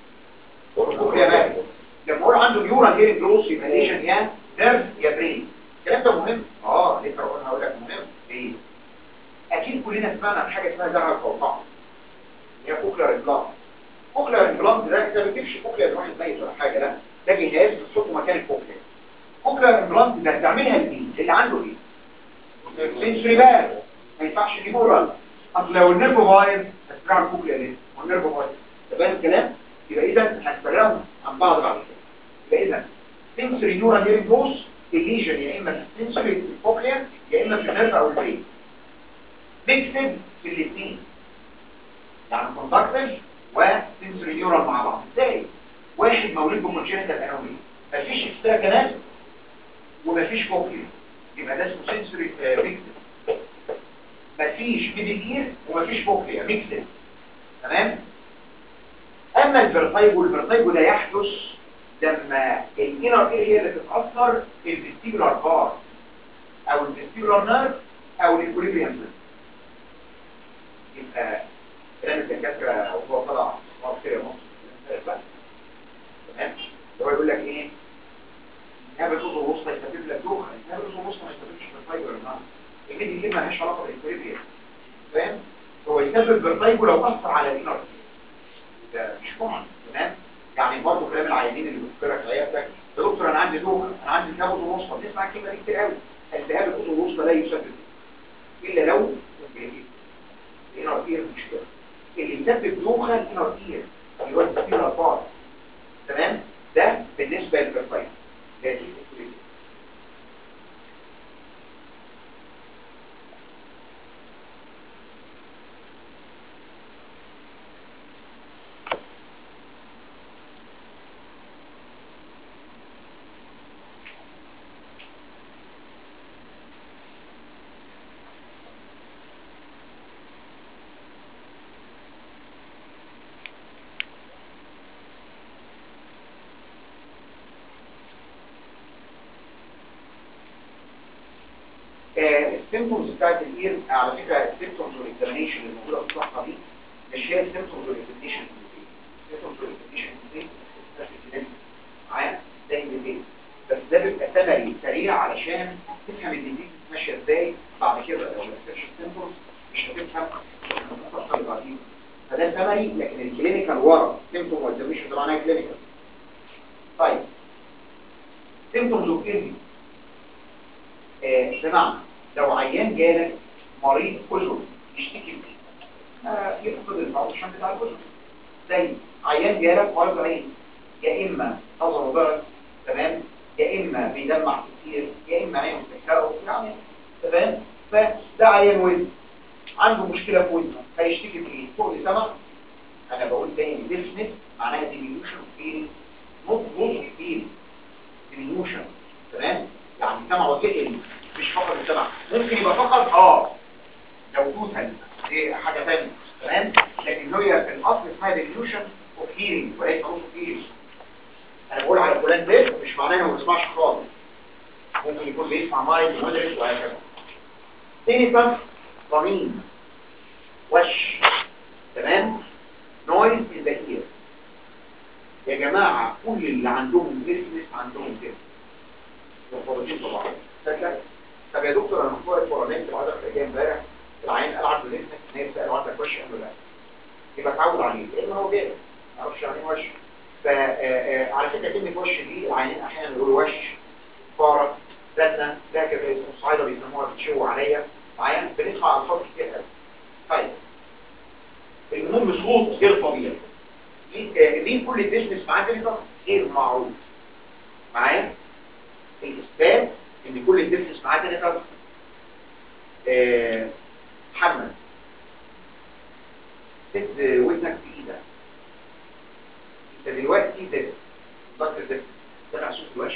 لما اقول عنده نيورال هيرنج لوس يبقى ليشن يا نيرف يا برين الكلام ده مهم اه ليه انا هقول لك مهم ليه اكيد كلنا سمعنا عن حاجه اسمها زرع القوقعه هي كوكلر امبلانت كوكلر امبلانت ده انت ما بتجيبش كوكلر واحد ميت ولا حاجه لا ده جهاز بتحطه مكان الكوكلر كوكلر امبلانت ده تعملها لمين اللي عنده ايه سنسوري بقى ما ينفعش نيورال اصل لو النيرف بايظ هتفرع الكوكليا ليه والنيرف بايظ تمام الكلام يبقى اذا هنفرقهم عن بعض بعد كده يبقى اذا سنسوري نيورال هيرنج لوس الليجن يا اما في السنسوري في الكوكليا يا اما في النيرف او البرين ميكسد في الاثنين يعني كوندكتور وسنسوري نيورال مع بعض ازاي واحد مولود بكونجنتال انومي مفيش اكسترا كانال ومفيش كوكليا يبقى ده اسمه سنسوري ميكسد مفيش ميدل اير ومفيش كوكليا ميكسد تمام اما الفيرتايجو الفيرتايجو ده يحدث لما الانر اير هي اللي تتاثر الفيستيبولار بار او الفيستيبولار نيرف او الاكوليبريم يبقى كلام الدكاتره وهو طلع صار كده يا مصر تمام هو يقول لك ايه نهاب الاذن الوسطى يسبب لك دوخه نهاب الاذن الوسطى ما يسببش فيرتايجو يا جماعه الميدي اير مالهاش علاقه بالاكوليبريم فاهم هو يسبب فيرتايجو لو اثر على الانر ده مش كومن تمام يعني برضه كلام العيانين اللي بتفكرك عيادتك يا دكتور انا عندي دوخه انا عندي التهاب اذن وسطى بنسمع الكلمه دي كتير قوي التهاب الاذن الوسطى لا يسبب الا لو الانر اير مشكله اللي يسبب دوخه الانر اير اللي هو التسكين الأطفال تمام ده بالنسبة للبرفايل ده دي الكوليزي. السيمتومز بتاعت الاير على فكره السيمتومز والاكزامينشن اللي موجوده في الصفحه دي مش هي السيمتومز والاكزامينشن السيمتومز والاكزامينشن معايا زي الديزيز بس ده بيبقى سمري سريع علشان تفهم الديزيز ماشيه ازاي بعد كده لو ما كتبتش السيمتومز مش هتفهم التفاصيل بعدين فده سمري لكن الكلينيكال ورا سيمتوم واكزامينشن ده معناه كلينيكال طيب سيمتومز اوف ايه بمعنى لو عيان جالك مريض كله يشتكي فيه آه يفقد الفانكشن بتاع الجزء زي عيان جالك مرض عين يا اما نظره ضرر تمام يا اما بيدمع كتير يا اما عينه بتحرقه يعني تمام فده عيان وزن عنده مشكله في وزنه هيشتكي بايه؟ فوق سمع انا بقول تاني ديفنس معناها ديمينيوشن فيل نوت نوت فيل ديمينيوشن تمام يعني سمعه تقل مش فقط السمع ممكن يبقى فقط اه لو توتال دي حاجة ثانيه تمام لكن هي في الاصل اسمها ديليوشن اوف هيرنج وليس اوف هيرنج انا بقول على فلان ده مش معناه انه ما بيسمعش خالص ممكن يكون بيسمع مايند مدرس وهكذا تاني صنف ضمين وش تمام نويز ان ذا اير يا جماعه كل اللي عندهم بيزنس عندهم كده مرتبطين ببعض تصدق طب يا دكتور انا كنت واقف ورا ناس العضله اللي جايه امبارح العين قال عضله لسه الناس سالوا عندك وش قال له لا يبقى اتعود عليه لان هو جاي ما اعرفش يعني وش فعلى فكره كلمه وش دي العينين احيانا يقولوا وش فاره زنه ده كده اسمه صعيده بيسموها بتشو عليا معايا بنسمع الفاظ كتير قوي طيب المهم صوت غير طبيعي ليه ليه كل البيزنس معاه كده غير معروف معايا الاثبات ان كل الديفنس معاه كده آه محمد سد ودنك في ايدك انت دلوقتي ده ضغط ده ده معصوص الوش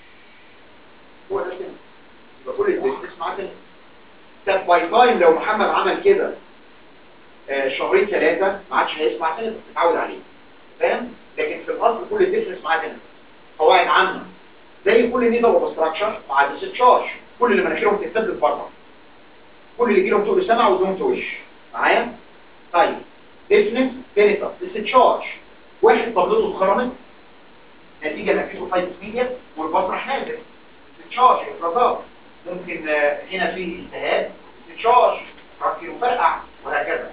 هو ده كده يبقى كل الديفنس معاه كده طب باي تايم لو محمد عمل كده آه شهرين ثلاثه ما عادش هيسمع كده اتعود عليه فاهم لكن في الاصل كل الديفنس معاه كده قواعد عامه زي كل نيدل اوبستراكشن مع الديسشارج كل اللي مناخيرهم تتسدد بره كل اللي يجيلهم تقول سمع ودون توش معايا طيب ديفنس بينيتر ديسشارج واحد طبلته اتخرمت نتيجه نفسه فايت ميديا والبصر راح نازل ديسشارج افرازات ممكن هنا في التهاب ديسشارج ركن وفرقع وهكذا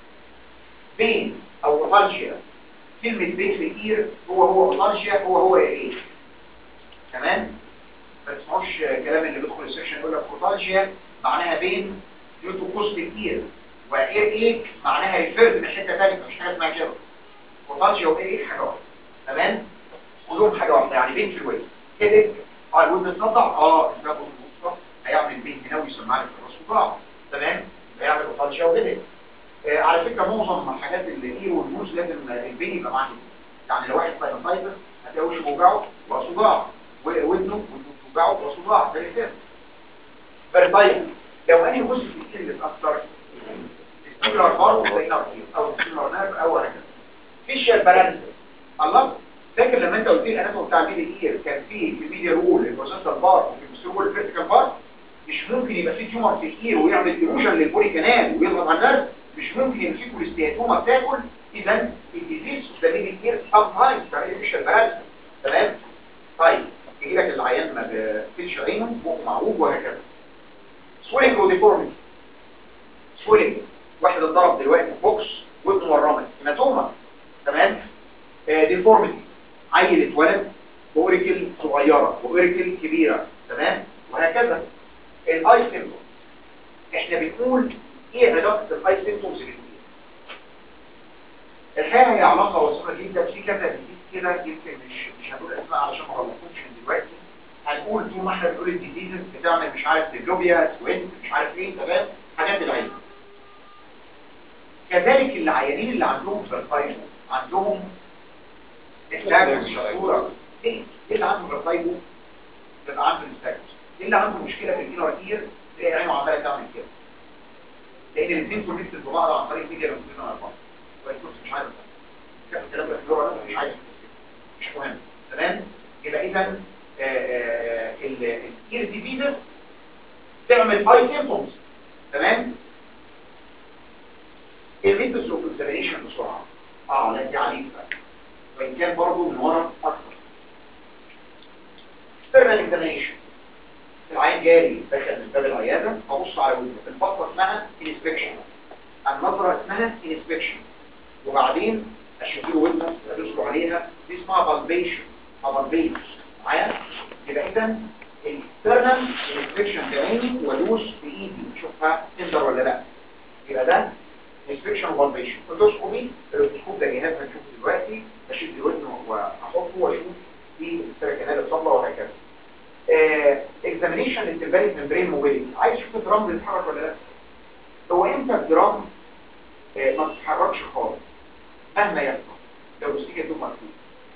بين او اوتالجيا كلمه بين في الاير هو هو اوتالجيا هو هو ايه تمام ما تسمعوش كلام اللي بيدخل السكشن يقول لك اوتالجيا معناها بين ديوتو كوست الاير واير ايك معناها ريفيرد من حته ثانيه مش حاجه اسمها كده اوتالجيا واير ايك حاجه واحده تمام كلهم حاجه واحده يعني بين في الوجه كده اه الودن تصدع اه الباب الوسطى هيعمل بين هنا ويسمع لك الراس وضاع تمام هيعمل اوتالجيا وكده آه على فكره معظم الحاجات اللي الاير والنوز لازم البين يبقى معاه يعني لو واحد ساينسايتس هتلاقي وشه موجعه وصداع ودنه وتوجعه وصداع زي كده طيب لو انهي جزء في الكلى اللي اتاثر السيلر بار زي او السيلر نيرف او هكذا فيشيال بالانس الله فاكر لما انت قلت لي الاناتوم بتاع الميدي اير كان فيه في الميديا رول البروسيسور بار وفي السيرول الفيرتيكال بار مش ممكن يبقى فيه تيومر في الاير ويعمل ايروجن للبولي كانال ويضغط على النرف مش ممكن يبقى فيه كوليستياتوما بتاكل اذا الديزيز ده ميدي اير سام تايمز تعمل فيشيال بالانس تمام طيب يجي لك العيان ما بيقفلش عينه بقه معوج وهكذا سويلنج وديفورميتي سويلنج واحد اتضرب دلوقتي في بوكس ودنه ورمت هيماتوما تمام آه ديفورميتي عيل اتولد باوريكل صغيره واوريكل كبيره تمام وهكذا الاي سيمبتوم احنا بنقول ايه علاقه الاي سيمبتومز بالكليه الحقيقه هي علاقه وثيقه ده في كذا ديزيز كده يمكن مش مش هنقول اسماء علشان ما غلطكمش دلوقتي هنقول طول ما احنا بنقول الديزيزز بتعمل مش عارف ديبلوبيا سويت مش عارف ايه تمام حاجات العين كذلك العيانين اللي عندهم فيرتايجو عندهم احتاج شطوره ايه إيه اللي عنده فيرتايجو يبقى عنده نستاجوس ايه اللي عنده مشكله في الانر اير تلاقي عينه عماله تعمل كده لان الاثنين كونكتد ببعض عن طريق ميديا لونجيتودينال اربعه كويس مش عارف كان الكلام ده في اللغه انا مش عايز مش مهم تمام يبقى اذا الاير ديزيزز تعمل اي سيمبتومز تمام الميثودز اوف اكزامينيشن بسرعه اه لا دي عليك بقى وان كان برضه من ورا اكتر external examination العين جاري دخل من باب العياده ابص على ودنه الفقره اسمها inspection النظره اسمها inspection وبعدين اشوف له ودنه ادوس له عليها دي اسمها بالبيشن بالبيش معايا يبقى اذا الاكسترنال inspection بعيني وادوس بايدي اشوفها تندر ولا لا يبقى ده inspection وبالبيشن اندوسكوبي الاندوسكوب ده جهاز هنشوفه دلوقتي اشيل الودن واحطه واشوف في السركنال الصبله وهكذا اكزامينيشن للتمباريك ممبرين موبيليتي عايز تشوف الدرام بيتحرك ولا لا هو امتى الدرام آه، ما بتتحركش خالص مهما يحصل لو السيجا تكون مقفول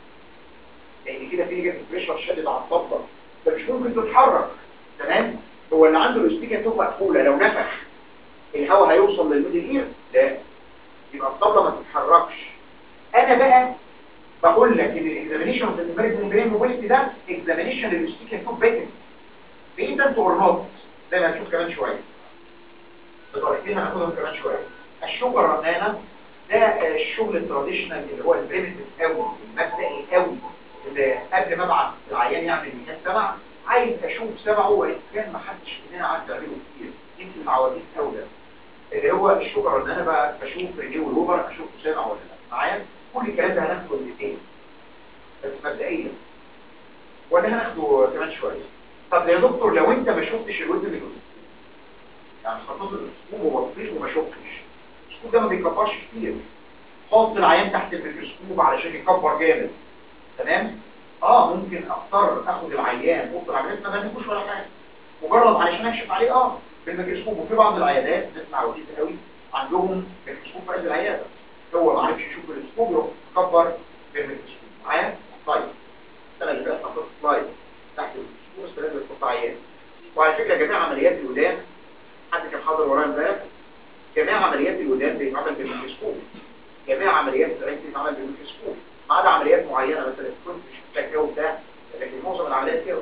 لان كده في نيجاتيف بريشر شدد على الطبله فمش ممكن تتحرك تمام هو اللي عنده الاستيكا تكون مقفوله لو نفخ الهواء هيوصل للميدل اير لا يبقى الطبله ما تتحركش انا بقى بقول لك ان الاكزامينيشن اوف التمباريك ممبرين موبيليتي ده اكزامينيشن للاستيكا تكون فيكن بيتنت اور نوت زي ما هنشوف كمان شويه بطريقتين هناخدهم كمان شويه الشوكه الرنانه ده آه، الشغل التراديشنال اللي هو البريمتيف قوي المبدئي قوي اللي قبل ما ابعت العيان يعمل مكان سمع عايز اشوف سمعه وان كان ما حدش مننا عدى عليه كتير يمكن العواجيز قوي ده اللي هو الشوكه الرنانه بقى بشوف رجليه والوبر اشوف سامع ولا لا معايا كل الكلام ده هناخده الاثنين بس مبدئيا ولا هناخده كمان شويه طب يا دكتور لو انت ما شفتش الودن اللي جوه يعني خطوط الاسكوب وبصيت وما شفتش الاسكوب ده ما بيكبرش كتير حط العيان تحت الميكروسكوب علشان يكبر جامد تمام اه ممكن اضطر اخد العيان اوضه العمليات ما بنكوش ولا حاجه مجرد علشان اكشف عليه اه بالميكروسكوب وفي بعض العيادات نسمع عواجيز قوي عندهم ميكروسكوب في قلب العياده هو ما عرفش يشوف الاسكوب يروح مكبر بالميكروسكوب معايا طيب السنه اللي فاتت حطيت سلايد تحت الميكروسكوب السنه اللي فاتت عيان وعلى فكره جميع عمليات الودان حد كان حاضر ورايا امبارح جميع عمليات الودان بيتعمل بالميكروسكوب جميع عمليات العين بتتعمل بالميكروسكوب ما عدا عمليات معينه مثلا كنت مش محتاج جو بتاع لكن معظم العمليات كده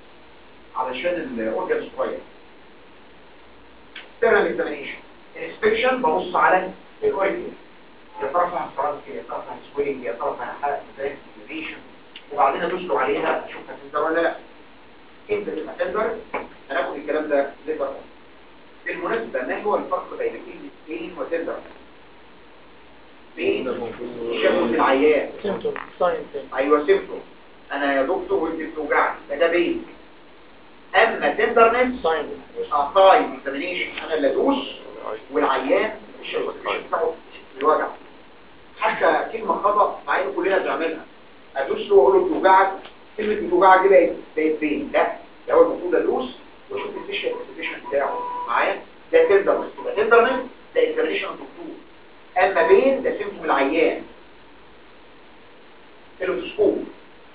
علشان الاورجن صغير external examination inspection ببص على الاورجن يا ترى فيها فرنسي يا ترى فيها سوينج يا ترى فيها حلقه زي انفلاميشن وبعدين ادوس له عليها اشوفها تندر ولا لا امتى تبقى تندر هناخد الكلام ده ليتر بالمناسبه ما هو الفرق بين بين وتندر بين شكوى العيان سيمتوم ساين ايوه سيمتوم انا يا دكتور وانت بتوجعني ده ده بين اما تندرنس ساين اعطاي اكزامينيشن انا اللي ادوس والعيان مش بتاعه الوجع حتى كلمه خطا مع ان كلنا بنعملها ادوس له واقول له بتوجعك كلمه بتوجعك دي بقت بقت بين لا ده هو المفروض ادوس واشوف الفيشن اكسبريشن بتاعه معايا ده تندرنس يبقى تندرنس ده اكزامينيشن الدكتور اما بين ده سيمتوم العيان الاوتوسكوب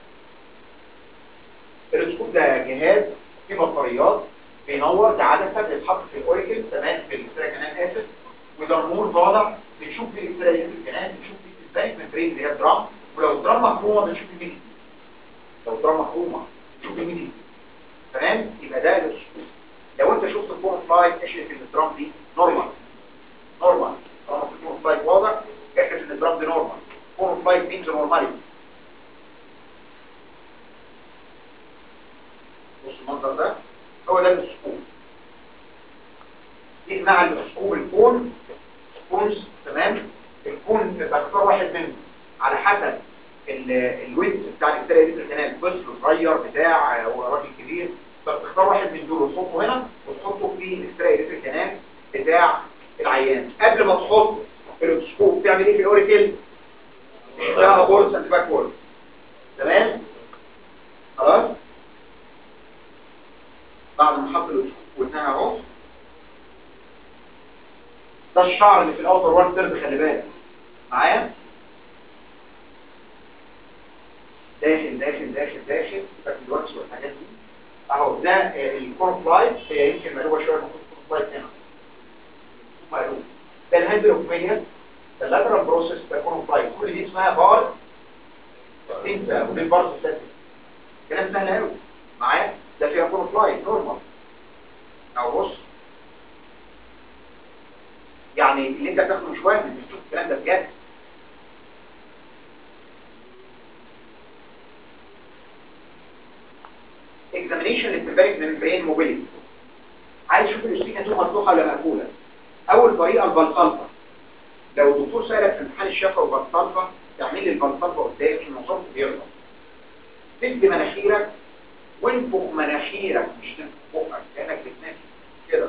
الاوتوسكوب ده جهاز فيه بطاريات بينور ده عدسه بيتحط في الاوريكل تمام في الاكسترا كانال اسف وده نور طالع بنشوف في الاكسترا كانال بنشوف في السبانيك ممبرين اللي هي الدرام ولو الدرام مخرومه بنشوف الميدي لو الدرام مخرومه بنشوف الميدي تمام يبقى ده الاوتوسكوب لو انت شفت الكون سلايد اشرف ان الدرام دي نورمال نورمال طالما في الكون سلايد واضح احرف ان الدرام دي نورمال كون سلايد مينز نورماليتي بص المنظر ده هو ده الاسكوب دي مع الاسكوب الكون كونز تمام الكون بختار واحد منهم على حسب الويدز بتاع الاكسترا دي الكنال طفل صغير بتاع هو راجل كبير فبتختار واحد من دول وتحطه هنا وتحطه في الاكسترا دي الكنال بتاع العيان قبل ما تحط الاسكوب تعمل ايه في الاوريكل تشتغل بورد بعد ما حط الاسكوب ودنها اهو ده الشعر اللي في الاوتر وان ثيرد خلي بالك معايا داخل داخل داخل داخل فاكر الوكس والحاجات دي اهو ده الكورفلايت هي يمكن مقلوبه شويه المفروض الكورفلايت هنا مقلوب ده الهاندل اوف ميديا ده اللاترال بروسيس ده كورفلايت كل دي اسمها بار انت ودي البار ستاتيك كلام سهل قوي معايا ده فيها كورفلايت نورمال او بص يعني اللي انت بتاخده مش وهم انت بتشوف الكلام ده بجد examination للتبارك ممبرين موبيليتي عايز اشوف الاستيكه تبقى مفتوحه ولا مقفوله اول طريقه البلطلفه لو الدكتور سالك في امتحان الشفا وبلطلفه تعمل لي البلطلفه قدامي معظمكم بيرضى تدي مناخيرك وانفخ مناخيرك مش تنفخ بقك كانك بتنام كده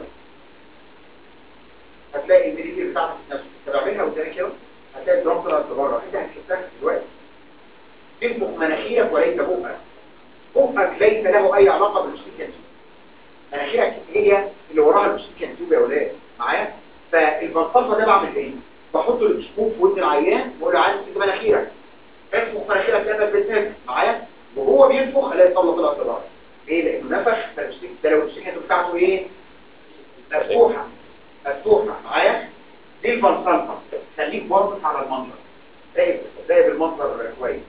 هتلاقي الميديكير بتاعتك نفسك انت بعملها قدامي كده هتلاقي الدرام طلعت لبره انت هتشوفها دلوقتي تنفخ مناخيرك وليس بقك بقك ليس له اي علاقه بالاوستيكان تيوب مناخيرك هي اللي وراها الاوستيكان تيوب يا اولاد معايا فالبلطفه ده بعمل ايه بحط الاسكوب في ودن العيان واقول له عايز تدي مناخيرك انفخ مناخيرك كانك بتنفخ معايا وهو بينفخ الاقي الطبله طلعت لبره ليه لانه نفخ فالاوستيك ده لو الاوستيكان تيوب بتاعته ايه مفتوحه مفتوحه معايا دي البلطفه خليك باصص على المنظر راقب راقب المنظر كويس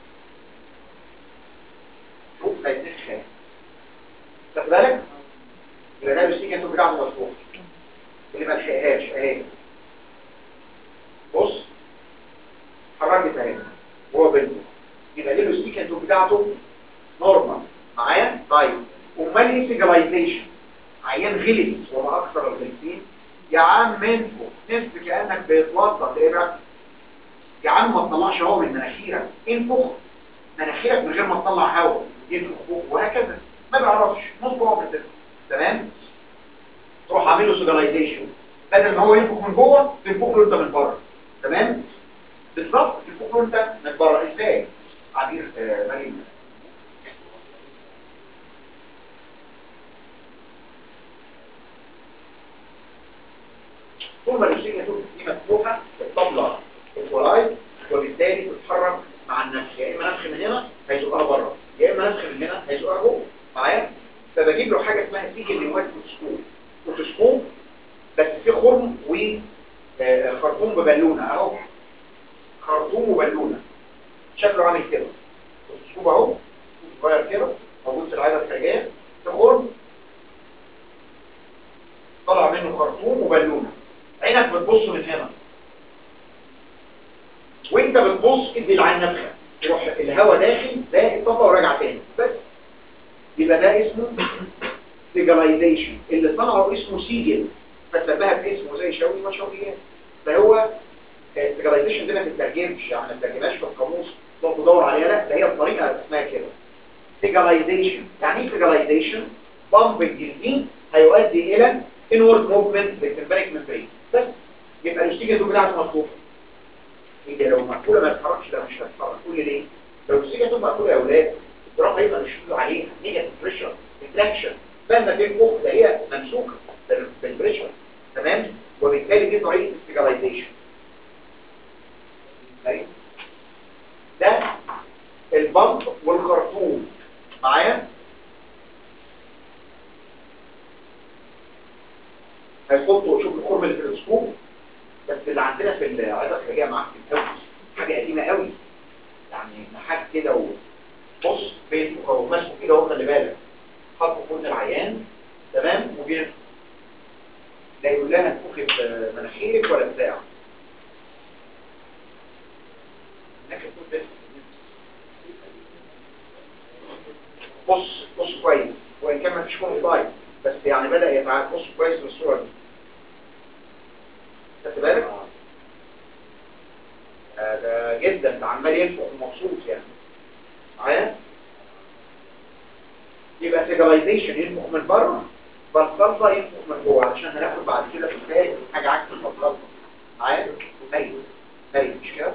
شوف هيتنخ خد بالك يبقى ده الاوستيكان تيوب بتاعته مفتوح اللي ما لحقهاش اهي بص حركت اهي وهو بنته يبقى دي الاوستيكان تيوب بتاعته نورمال معايا طيب امال ايه سيجلايزيشن عيان غلس وما اكثر الغلسين يا عم انفخ نفس كانك بيتوضى ايه بقى يا عم ما تطلعش هواء من مناخيرك انفخ مناخيرك من غير ما تطلع هواء ينفخ فوق وهكذا ما بيعرفش نص هو في الدم تمام تروح عامل له سيجلايزيشن بدل ما هو ينفخ من جوه تنفخ له انت من بره تمام بالظبط تنفخ له انت من بره ازاي عبير آه مريم طول ما الشيء دي مفتوحه الطبله الولايد وبالتالي تتحرك مع النفخ يا اما نفخ من هنا هيزقها بره يا اما نفخ من هنا هيزقها جوه معايا فبجيب له حاجه اسمها سيجل لوات اوتوسكوب اوتوسكوب بس في خرم وخرطوم ببالونه اهو خرطوم وبالونه شكله عامل كده اوتوسكوب اهو صغير كده موجود في العاده الخارجيه في خرم طلع منه خرطوم وبالونه عينك بتبص من هنا وانت بتبص ادي العين نفخه يروح الهواء داخل ده الطاقه وراجع تاني بس يبقى ده اسمه سيجلايزيشن اللي طلعه اسمه سيجل فسماها باسمه زي شاوي ما شاويات فهو السيجلايزيشن دي ما تترجمش يعني ما تترجمهاش في القاموس تقعد تدور عليها لا ده هي الطريقه اسمها كده سيجلايزيشن يعني ايه سيجلايزيشن بامب الجلدين هيؤدي الى انورد موفمنت للتمبريك ممبرين بس يبقى الاستيجن دول بتاعته مفتوحه هي لو مقفوله ما تتحركش لا مش هتتحرك قول لي ليه لو الاستيجن دول مقفوله يا اولاد الدرام هيبقى مشدود عليها نيجاتيف بريشر ريتراكشن مهما تنفخ ده هي ممسوكه بالبريشر تمام وبالتالي دي طريقه السيجلايزيشن ده البمب والخرطوم معايا هيحطوا شوف الخرم اللي في الاسكوب بس اللي عندنا في العيادة الخارجية معاك في الكوكس حاجة قديمة قوي يعني نحاس كده وبص بين وماسكه كده اهو خلي بالك حطه في ودن العيان تمام وبين لا يقول لها تنفخي في مناخيرك ولا بتاع بص بص كويس وان كان ما فيش كونفلايت بس يعني بدأ يتعاد بص كويس بالصورة دي خدت بالك؟ آه ده جدا ده عمال ينفخ ومبسوط يعني معايا؟ يبقى سيجلايزيشن ينفخ من بره بلطلطة ينفخ من جوه علشان هناخد بعد كده في الثالث حاجة عكس البلطلطة معايا؟ مريم مريم مش كده؟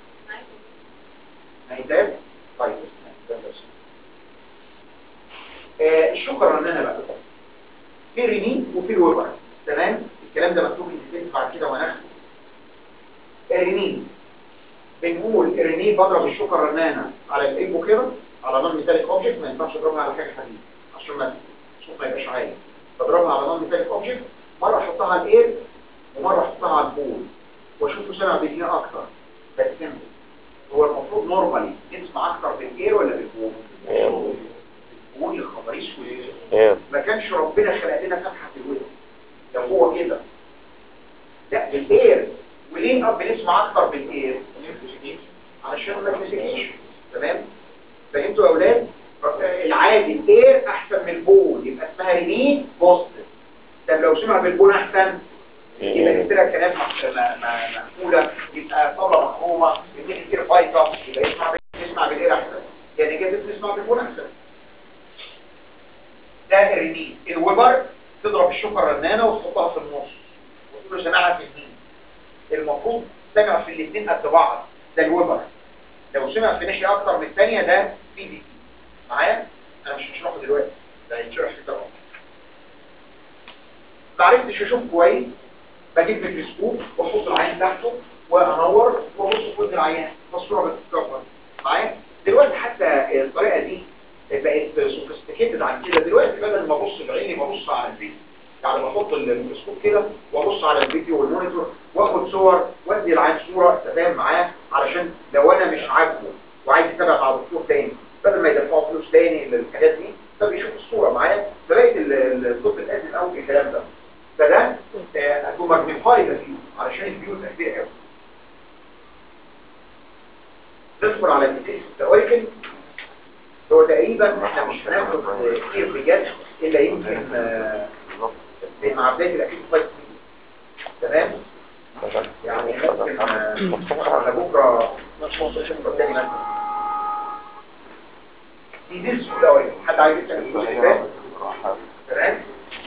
هيتاب؟ طيب ده بس آه الشوكة الرنانة بقى في رينين وفي الوبر تمام الكلام ده مكتوب في بعد كده وهناخده الرينين بنقول الرينين بضرب الشوكة الرنانة على الايبو كده على نون ميتاليك اوبجكت ما ينفعش اضربها على حاجة حديد عشان ما الصوت ما يبقاش عالي بضربها على نون ميتاليك اوبجكت مرة احطها على الاير ومرة احطها على البول واشوفه سمع بالايه اكتر بس سمبل هو المفروض نورمالي تسمع اكتر بالاير ولا بالبول بالبول يا خبر اسود ما كانش ربنا خلق لنا فتحه في الودن لو هو كده لا بالاير وليه اب بنسمع اكتر بالاير علشان الماجنيفيكيشن تمام فانتوا يا اولاد العادي الاير احسن من البول يبقى اسمها ريمين بوزيتيف طب لو سمع بالبول احسن يبقى كتير كلام مقفوله يبقى طبله مخرومه يبقى كتير فايطه يبقى يسمع يسمع بالاير احسن يعني كده تسمع بالبول احسن ده الريمين الوبر تضرب الشوكه الرنانه وتحطها في النص وتقول له سمعها في اليمين المفروض سمع في الاثنين قد بعض ده الوبر لو سمع في ناحيه اكتر من الثانيه ده بي دي معايا انا مش هشرحه دلوقتي ده هيتشرح في الدراسه ما عرفتش اشوف كويس بجيب ميكروسكوب واحط العين تحته وانور وابص في ودن العيان فالصوره بتتكبر معايا دلوقتي حتى الطريقه دي بقت سوفيستيكيتد عن كده دلوقتي بدل ما ابص بعيني ببص على الفيديو يعني بحط الميكروسكوب كده وابص على الفيديو والمونيتور واخد صور وادي العين صوره تمام معاه علشان لو انا مش عاجبه وعايز يتابع مع دكتور تاني بدل ما يدفعوا فلوس تاني للحاجات دي فبيشوف الصوره معايا فبقيت الطب القديم قوي في الكلام ده فده تو ماجنيفاي ذا فيو علشان الفيو يبقى كبير قوي ندخل على الديتيلز التواريكل هو تقريبا احنا مش هناخد كتير بجد الا يمكن مع بدايه الاكيد فايت تمام يعني ممكن على بكره قدامي مثلا ديتيلز التواريكل حد عايز يسال الجزء اللي فات تمام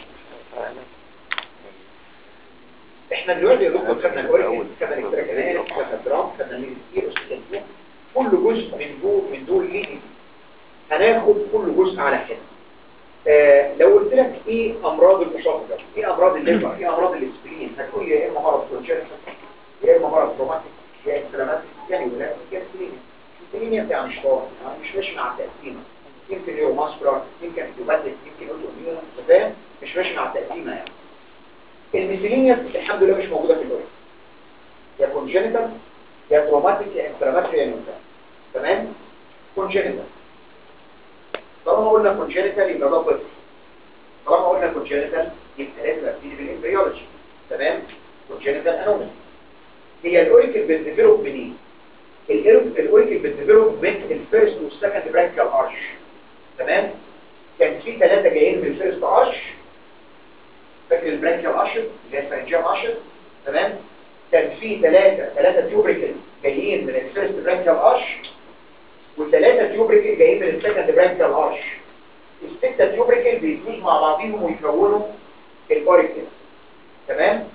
احنا دلوقتي يا دكتور خدنا الاوريجن خدنا الاكتراكانات خدنا الدرام خدنا الميزير كل جزء من دول من دول ليه هناخد كل جزء على حده آه لو قلت لك ايه امراض المشاطره ايه امراض الليفر ايه امراض الاسبرين هتقول لي يا اما مرض كونجنتال يا اما مرض تروماتيك يا انفلاماتيك يعني ولا يا سبلينيا السبلينيا بتاع مش طبعا مش ماشي مع التقسيمه يمكن نيوروماسكولار يمكن هيوماتيك يمكن اوتوميون فاهم مش ماشي مع التقسيمه يعني الميثيلينيا الحمد لله مش موجودة في الأوريك يا كونجينيتال يا تروماتيك يا انفلاماتيك يا نوتا تمام كونجينيتال طالما قلنا كونجينيتال يبقى ده طفل طالما قلنا كونجينيتال يبقى لازم ابتدي بالامبريولوجي تمام كونجينيتال انومالي هي الاوريكل بتديفلوب منين الاوريكل بتديفلوب من الفيرست والسكند برانكيال ارش تمام كان في ثلاثه جايين من الفيرست ارش فاكر البرانكيال اشر اللي هي الفرنجيال اشر تمام كان في ثلاثه ثلاثه تيوبريكل جايين من الفيرست برانكيال ارش وثلاثه تيوبريكل جايين من السكند برانكيال ارش السته تيوبريكل بيفوز مع بعضهم ويكونوا الاوريكل تمام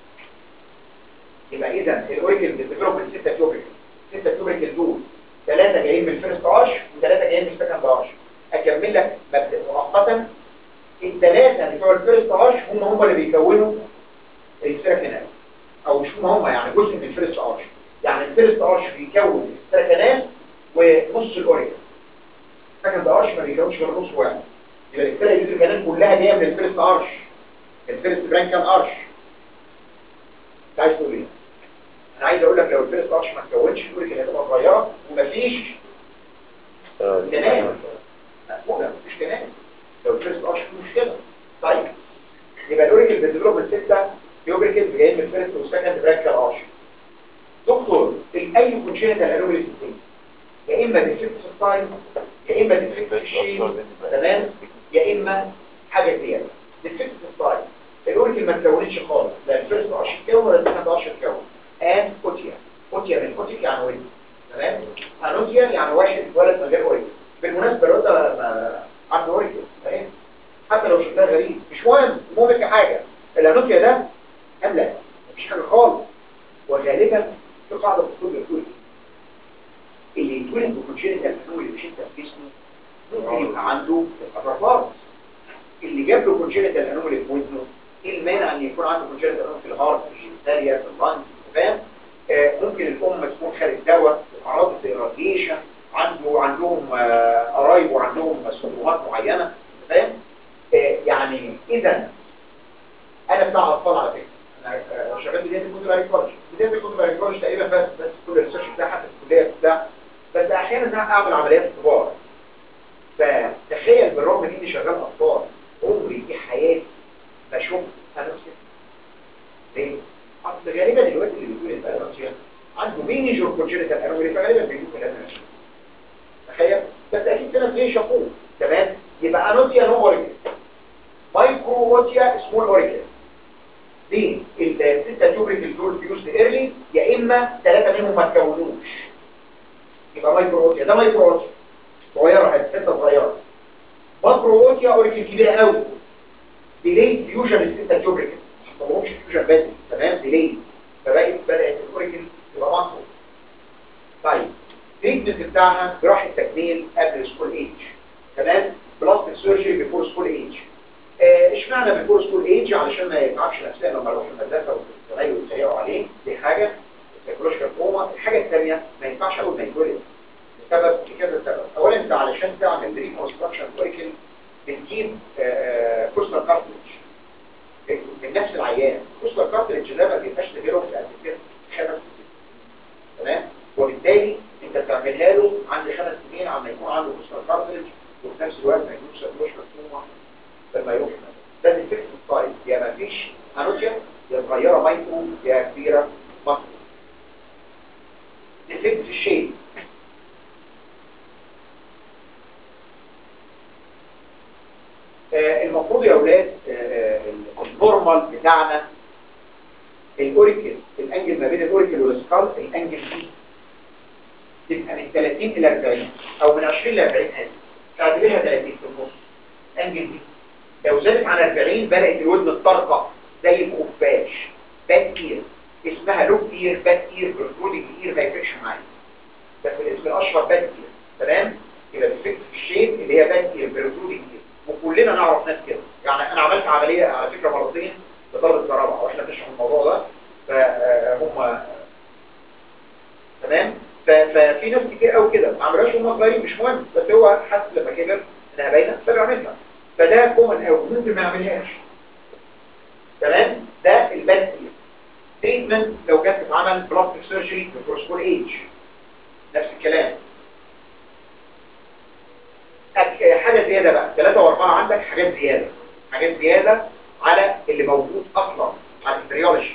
يبقى اذا الاوريكل بتديفلوب من سته تيوبريكل سته تيوبريكل دول ثلاثه جايين من الفيرست ارش وثلاثه جايين من السكند ارش اكمل لك مبدا مؤقتا الثلاثة بتوع الفيرست ارش هم هم اللي بيكونوا السيركنال او مش هم هم يعني جزء من الفيرست ارش يعني الفيرست ارش بيكون السيركنال ونص الاوريكل سكند ارش ما بيكونش غير نص واحد يبقى الثلاثة السيركنال كلها جايه من الفيرست ارش الفيرست برانكال ارش انت عايز تقول ايه؟ انا عايز اقول لك لو الفيرست ارش ما تكونش الاوريكل هتبقى صغيره ومفيش كنال مقلق مفيش كنال لو الفيرست ارش في مشكله طيب يبقى الاوريكل بتديفلوب السته يوبريكل جايين من الفيرست والسكند برانكال ارش دكتور اي كونجنتال انوماليز يا اما ديفكت في الساين يا اما ديفكت في الشين تمام يا اما حاجه زياده ديفكت في الساين الاوريكل ما تكونتش خالص لا الفيرست ارش اتكون ولا السكند ارش اتكون ان اوتيا اوتيا من اوتيك يعني ولد تمام انوتيا يعني واحد اتولد من غير اوريكل بالمناسبه لو انت عنده اوريكل فاهم حتى لو شكلها غريب مش مهم المهم في حاجه الانوتيا ده املا مفيش حاجه خالص وغالبا في قاعده في الطب بتقول اللي يتولد بكونجنتال انومالي مش انت في جسمه ممكن يبقى عنده اضرابات اللي جاب له كونجنتال انومالي في ودنه ايه المانع ان يكون عنده كونجنتال انومالي في الهارت في الجينيتاليا في اللنج فاهم آه ممكن الام تكون خدت دواء اعراض الراديشن عنده عندهم آه، قرايب وعندهم سندرومات معينه فاهم آه يعني اذا انا بتاع اطفال على فكره انا آه، شغال بدايه الكتب الكولج بدايه الكتب الكولج تقريبا بس بس كل الريسيرش بتاعها في الكليه بتاع بس احيانا انا اعمل عمليات كبار فتخيل بالرغم من اني شغال اطفال عمري في حياتي ما شفت انوكسيا ليه؟ اصل غالبا الوقت اللي بيقول الانوكسيا عنده مينيجور كونجنتال انومالي فغالبا بيجيب الانوكسيا تخيل بس اكيد في ناس ليه شافوه تمام يبقى انوكسيا نو اوريكل مايكرو اوتيا سمول اوريكل دي الستة تيوبريكل دول فيوزد ايرلي يا اما ثلاثة منهم ما تكونوش يبقى مايكرو اوتيا ده مايكرو اوتيا صغيرة حته صغيرة ماكرو اوتيا اوريكل كبيرة قوي ديلي فيوجن الستة تيوبريكل ما حصلهمش فيوجن بدري تمام ديلي فبقت بدأت الاوريكل تبقى ماكرو طيب التريتمنت بتاعها جراحة تجميل قبل سكول ايج تمام بلاستيك سيرجري بيفور سكول ايج آه، اشمعنى بيفور سكول ايج علشان ما يتعبش نفسيا لما يروح المدرسه والزمايل يتريقوا عليه دي حاجه سايكولوجيكال كوما الحاجه الثانيه ما ينفعش اول ما يتولد لسبب لكذا سبب اولا انت علشان تعمل ريكونستراكشن اوريكل بتجيب كوستال كارتلج من نفس العيان كوستال كارتلج ده ما بيبقاش ديفلوب قد كده خمس سنين تمام وبالتالي انت بتعملها له عند خمس سنين عما يكون عنده كوستال كارتلج وفي نفس الوقت ما يكونش سايكولوجيكال كوما لما يروح ده ديفكت سايز يا ما فيش انوجيا يا صغيره مايكرو يا كبيره ماكرو ديفكت في الشيب آه، المفروض يا اولاد آه، النورمال بتاعنا الاوريكل الانجل ما بين الاوريكل والسكال الانجل دي تبقى من 30 الى 40 او من 20 ل 40 اسف تعتبرها 30 في النص الانجل دي لو زادت عن 40 بدات الودن تطرقع زي الخفاش بات اير اسمها لوب اير بات اير برودنج اير ما يفرقش معايا بس الاسم الاشهر بات اير تمام يبقى ديفكت في الشيب اللي هي بات اير برودنج اير وكلنا نعرف ناس كده يعني انا عملت عمليه على فكره مرتين لطلبه الرابعه واحنا بنشرح الموضوع ده فهم تمام ف- ففي ناس كتير قوي كده ما عملهاش وهم صغيرين مش مهم بس هو حس لما كبر انها باينه فبيعملها فده كومن قوي ممكن ما يعملهاش تمام ده الباد تريتمنت لو كانت بتتعمل بلاستيك سيرجري بفور سكول ايج نفس الكلام أك- حاجه زياده بقى ثلاثة واربعة عندك حاجات زياده حاجات زياده على اللي موجود اصلا على الامبريولوجي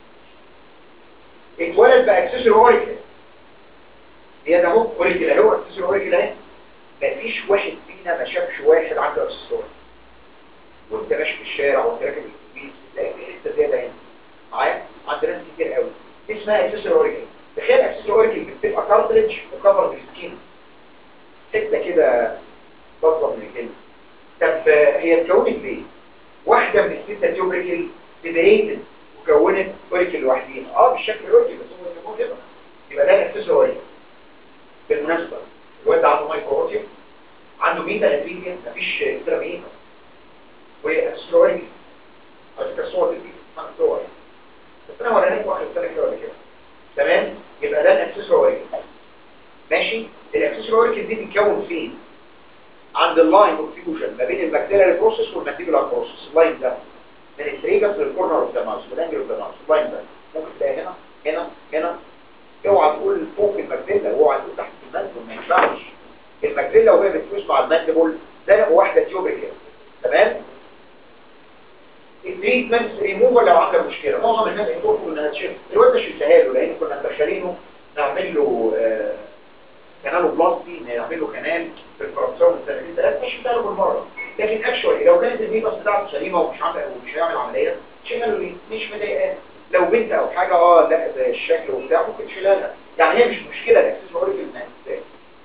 اتولد باكسسوري اوريكل زياده اهو اوريكل اهو اكسسوري اوريكل اهي مفيش واحد فينا ما شافش واحد عنده اكسسوري وانت ماشي في الشارع وانت راكب الاتوبيس تلاقي في حته زياده هنا معايا عند ناس كتير قوي دي اسمها اكسسوري اوريكل تخيل اكسسوري اوريكل بتبقى كارتريدج وكفر بالسكين حته كده بطلة من الكلمه طب آه، هي اتكونت ليه؟ واحده من السته تيوبريكل سيبريتد وكونت اوريكل لوحديها اه بالشكل الاوريكل بس هو يسموه كده يبقى ده الاكسسوري اوريكل بالمناسبه الواد ده عنده مايكرو اوتيوم عنده ميتا اتريبيا مفيش اكسترا ميتا واكسسوري على فكره الصور دي اسمها صور بس انا وريناك واحد سنه كده ولا كده تمام يبقى ده الاكسسوري ماشي الاكسسوري دي بتتكون فين عند اللاين اوف فيوجن ما بين البكتيريال بروسيس والمانديبولار بروسيس اللاين ده من التريجس للكورنر اوف ذا ماوس والانجل اوف ذا ماوس اللاين ده ممكن تلاقي هنا هنا هنا اوعى تقول فوق الماكسيلا اوعى تقول تحت المانديبول ما ينفعش الماكسيلا وهي بتفوز مع المانديبول زنقوا واحده تيوبريكل تمام التريتمنت ريموفر لو عندك مشكله معظم الناس يطلبوا انها تشيل الواد ده شلتها له لان كنا مدخلينه نعمل له آه كاناله بلاستي نعمل له كنال في الفرنساوي من سنتين ثلاثه شلتها له بالمره لكن اكشوالي لو كانت الميبس بتاعته سليمه ومش عامل ومش هيعمل عمليه شيلها له ليه؟ مش مضايقاه لو بنت او حاجه اه لا ده الشكل وبتاع ممكن تشيلها لها يعني هي مش مشكله الاكسسوارات المناسبات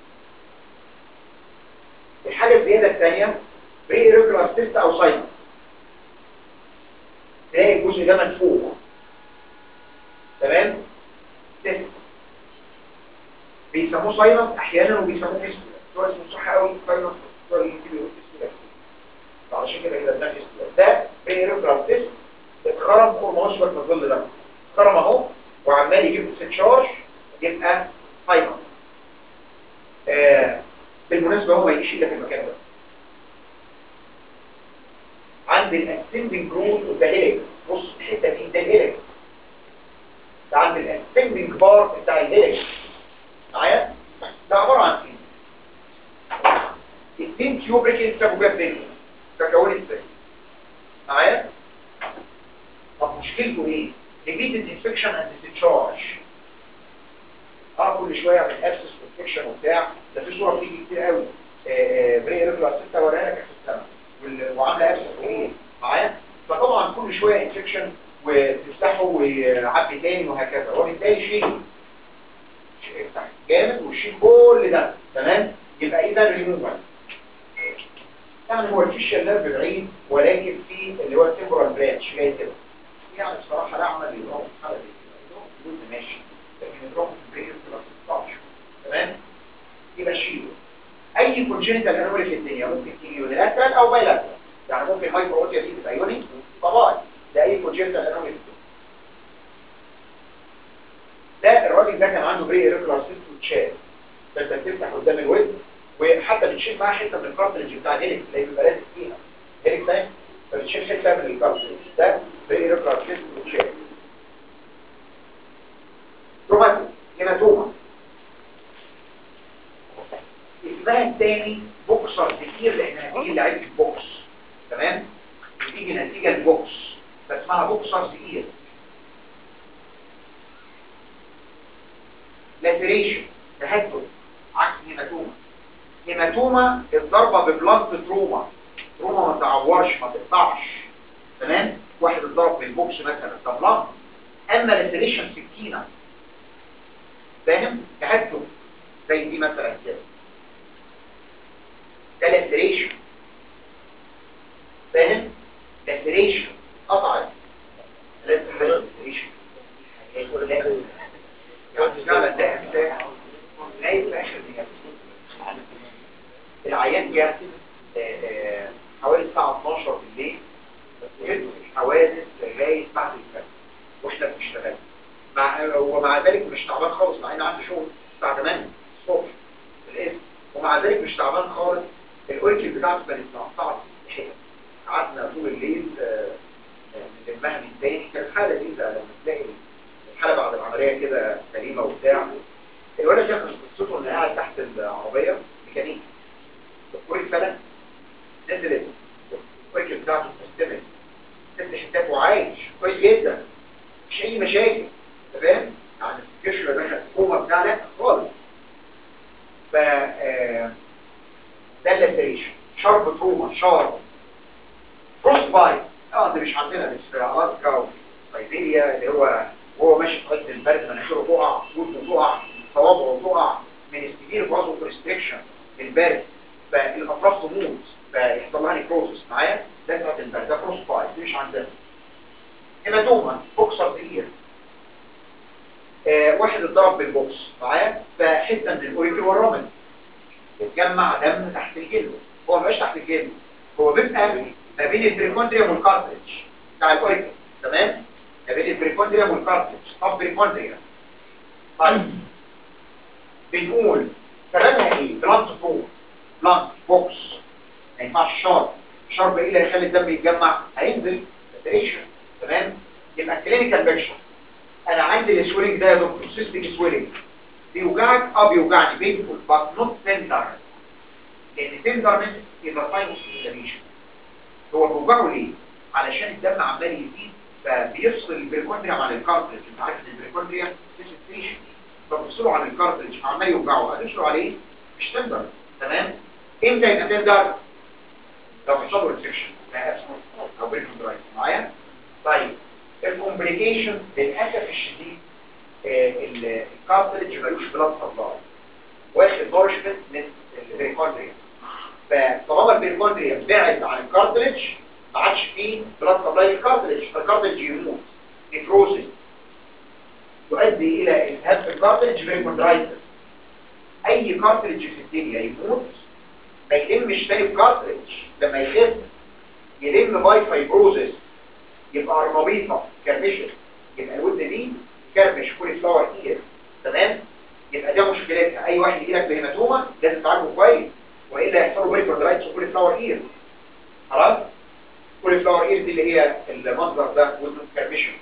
الحاجه الزياده الثانيه بري ريجولار تيست او ساينس تلاقي الجزء ده منفوخ تمام تيست بيسموه ساينس احيانا وبيسموه فيستولا هو اسمه صح قوي ساينس يجي يقول اسمه عشان كده كده ده اسمه ده بيرجع تيست اتخرم فوق ما وصل في الظل ده اتخرم اهو وعمال يجيب استشارج يبقى هايبر آه بالمناسبة هو ما يجيش الا في المكان ده عند الاسندنج جروث والدهيلك بص الحته دي ده الهيلك ده عند الاسندنج بار بتاع الهيلك معايا ده عباره عن ايه اتنين كيوبريك يكتبوا بيها الدنيا تكون ازاي معايا طب مشكلته ايه repeated infection and discharge اه كل شويه من ابسس انفكشن وبتاع ده في صوره بتيجي كتير قوي بري ريجولار 6 وريها لك في السنه وال- وعامله ابسس كبير معايا فطبعا كل شويه انفكشن وتفتحه ويعبي تاني وهكذا وبالتالي شيل افتح جامد وشيل كل ده تمام يبقى اذا ريموفال يعني هو الفيشال نيرف بعيد ولكن في اللي هو التمبرال برانش جاي كده يعني بصراحه لا عمل يضرب في حاله زي كده يضرب ماشي لكن يضرب في البريك ما تقطعش تمام يبقى شيله اي كونجنتال انومالي في الدنيا ممكن تيجي يونيلاترال او بايلاترال يعني ممكن مايكرو اوتيا دي تبقى يوني طبعا ده اي كونجنتال انومالي في الدنيا ده الراجل ده كان عنده بري ريكولار سيستم تشال فانت بتفتح قدام الويب وحتى بتشيل معاه حته من الكارتريج بتاع الهيلكس اللي بيبقى لازق فيها الهيلكس ده فبتشيل حته من الكارتريج ده بري ريكولار سيستم تشال روماتيك هيماتوما اسمها الثاني بوكسر كتير لان هتيجي لعيبه البوكس تمام بتيجي نتيجه البوكس فاسمها بوكسر زئير لاتريشن تهدد عكس هيماتوما هيماتوما الضربه ببلانت تروما تروما ما تعورش ما تقطعش تمام واحد اتضرب بالبوكس مثلا ده بلانت اما لاتريشن سكينه فاهم تهدد زي دي مثلا كده ده لاتريشن فاهم لاتريشن قطعت لازم لاتريشن يعني فعلا ده امساح نايم في اخر دقيقه العيان جه آه، حوالي الساعه 12 بالليل جت حوادث لغايه بعد الفجر واحنا بنشتغل مع ومع ذلك مش تعبان خالص مع ان عندي شغل الساعه 8 الصبح في الاسم ومع ذلك مش تعبان خالص الاوركل بتاعته كانت مقطعه حتت قعدنا طول الليل آه، آه، نلمها من تاني كانت حاله لذيذه لما تلاقي الحاله بعد العمليه كده سليمه وبتاع الولد ده كان قصته انه قاعد تحت العربيه ميكانيكي الكوريك فلت نزلت الكوريك بتاعته استسلمت ست حتات وعايش كويس جدا مش اي مشاكل أنت فاهم يعني الكشف دخل كوما بتاع لا خالص ف آه، ده اللاتريشن شرب تروما شرب فروست بايت اه ده مش عندنا بس في الاسكا وفي سيبيريا اللي هو وهو ماشي في قد البرد مناخيره تقع ودنه تقع صوابعه تقع من السبير فازو كونستريكشن البرد فالاطراف تموت فيحصل لها نيكروزس معايا ده بتاعت البرد ده فروست بايت دي مش عندنا هيماتوما بوكسر كبير آه واحد اتضرب بالبوكس معايا فحته من الاوريكل والرمل اتجمع دم تحت الجلد هو مبقاش تحت الجلد هو بيبقى ما بين البريكوندريوم والكارتريج بتاع الاوريكل تمام ما بين البريكوندريوم والكارتريج طب بريكوندريوم طيب بنقول سببها ايه بلانت فوق بلانت بوكس ما ينفعش شارب شارب ايه اللي هيخلي الدم يتجمع هينزل ساتريشن تمام يبقى كلينيكال بيكشر انا عندي السويلنج ده يا دكتور سيستيك سويلنج بيوجعك اه بيوجعني بينفول بس نوت تندر لان تندرنس يبقى ساين اوف انفلاميشن هو بيوجعه ليه؟ علشان الدم عمال يزيد فبيفصل البريكوندريوم عن الكارتريج انت عارف ان البريكوندريوم ستيشن فبيفصلوا عن الكارتريج فعمال يوجعه هتفصلوا عليه مش تندر تمام امتى يبقى تندر؟ لو حصل له انفكشن او بريكوندرايتس معايا؟ طيب الكومبليكيشن للاسف الشديد آه، ال- الكارتريج ملوش بلاد سبلاي واخد نورشمنت من البريكوندريوم فطالما البريكوندريوم بعد عن الكارتريج ما عادش فيه بلاد سبلاي للكارتريج فالكارتريج يموت نيكروزيس يؤدي الى التهاب في الكارتريج بريكوندرايتس اي كارتريج في الدنيا يموت ما يلمش تاني بكارتريج لما يخف يلم باي فايبروزس يبقى ارمبيطه كرمشه يبقى الودن دي كرمش كل فلاور اير تمام يبقى ده مشكلتها اي واحد يجي لك بهيماتوما لازم تعالجه كويس والا يحصل له بريكوردرايتس وكل فلاور اير خلاص كل فلاور اير دي اللي هي المنظر ده ودن كرمشه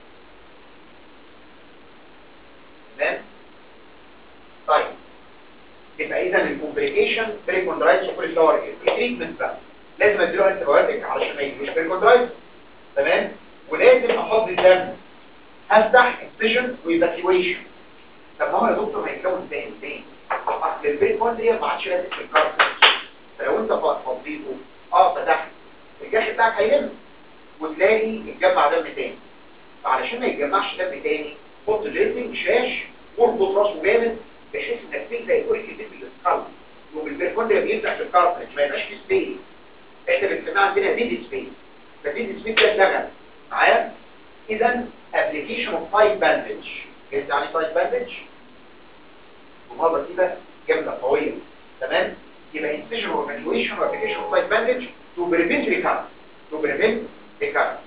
تمام طيب يبقى اذا الكومبليكيشن بريكوندرايتس وكل فلاور اير التريتمنت بقى لازم اديله انتي بايوتيك علشان ما يجيش بريكوندرايتس تمام ولازم افضي الدم افتح انسجن وايفاكيويشن طب ما هو يا دكتور هيتكون تاني تاني اصل البريكوندريا ما عادش لازم في الكارتريج فلو انت فضيته اه فتحت الجرح بتاعك هيلم وتلاقي اتجمع دم تاني فعلشان ما يتجمعش دم تاني حط دريسنج شاش واربط راسه جامد بحيث انك تلزق الكوريك دي بالسكالب والبريكوندريا بيفتح في الكارتريج ما يبقاش فيه سبيس احنا بنسميها عندنا ديد سبيس فديد سبيس ده اتلغى معايا اذا ابلكيشن اوف تايب باندج فهمت يعني تايب باندج ومرة كده جامدة قوية تمام يبقى انسيجن اور ايفالويشن وابلكيشن اوف تايب باندج تو بريفنت ريكارنس تو بريفنت ريكارنس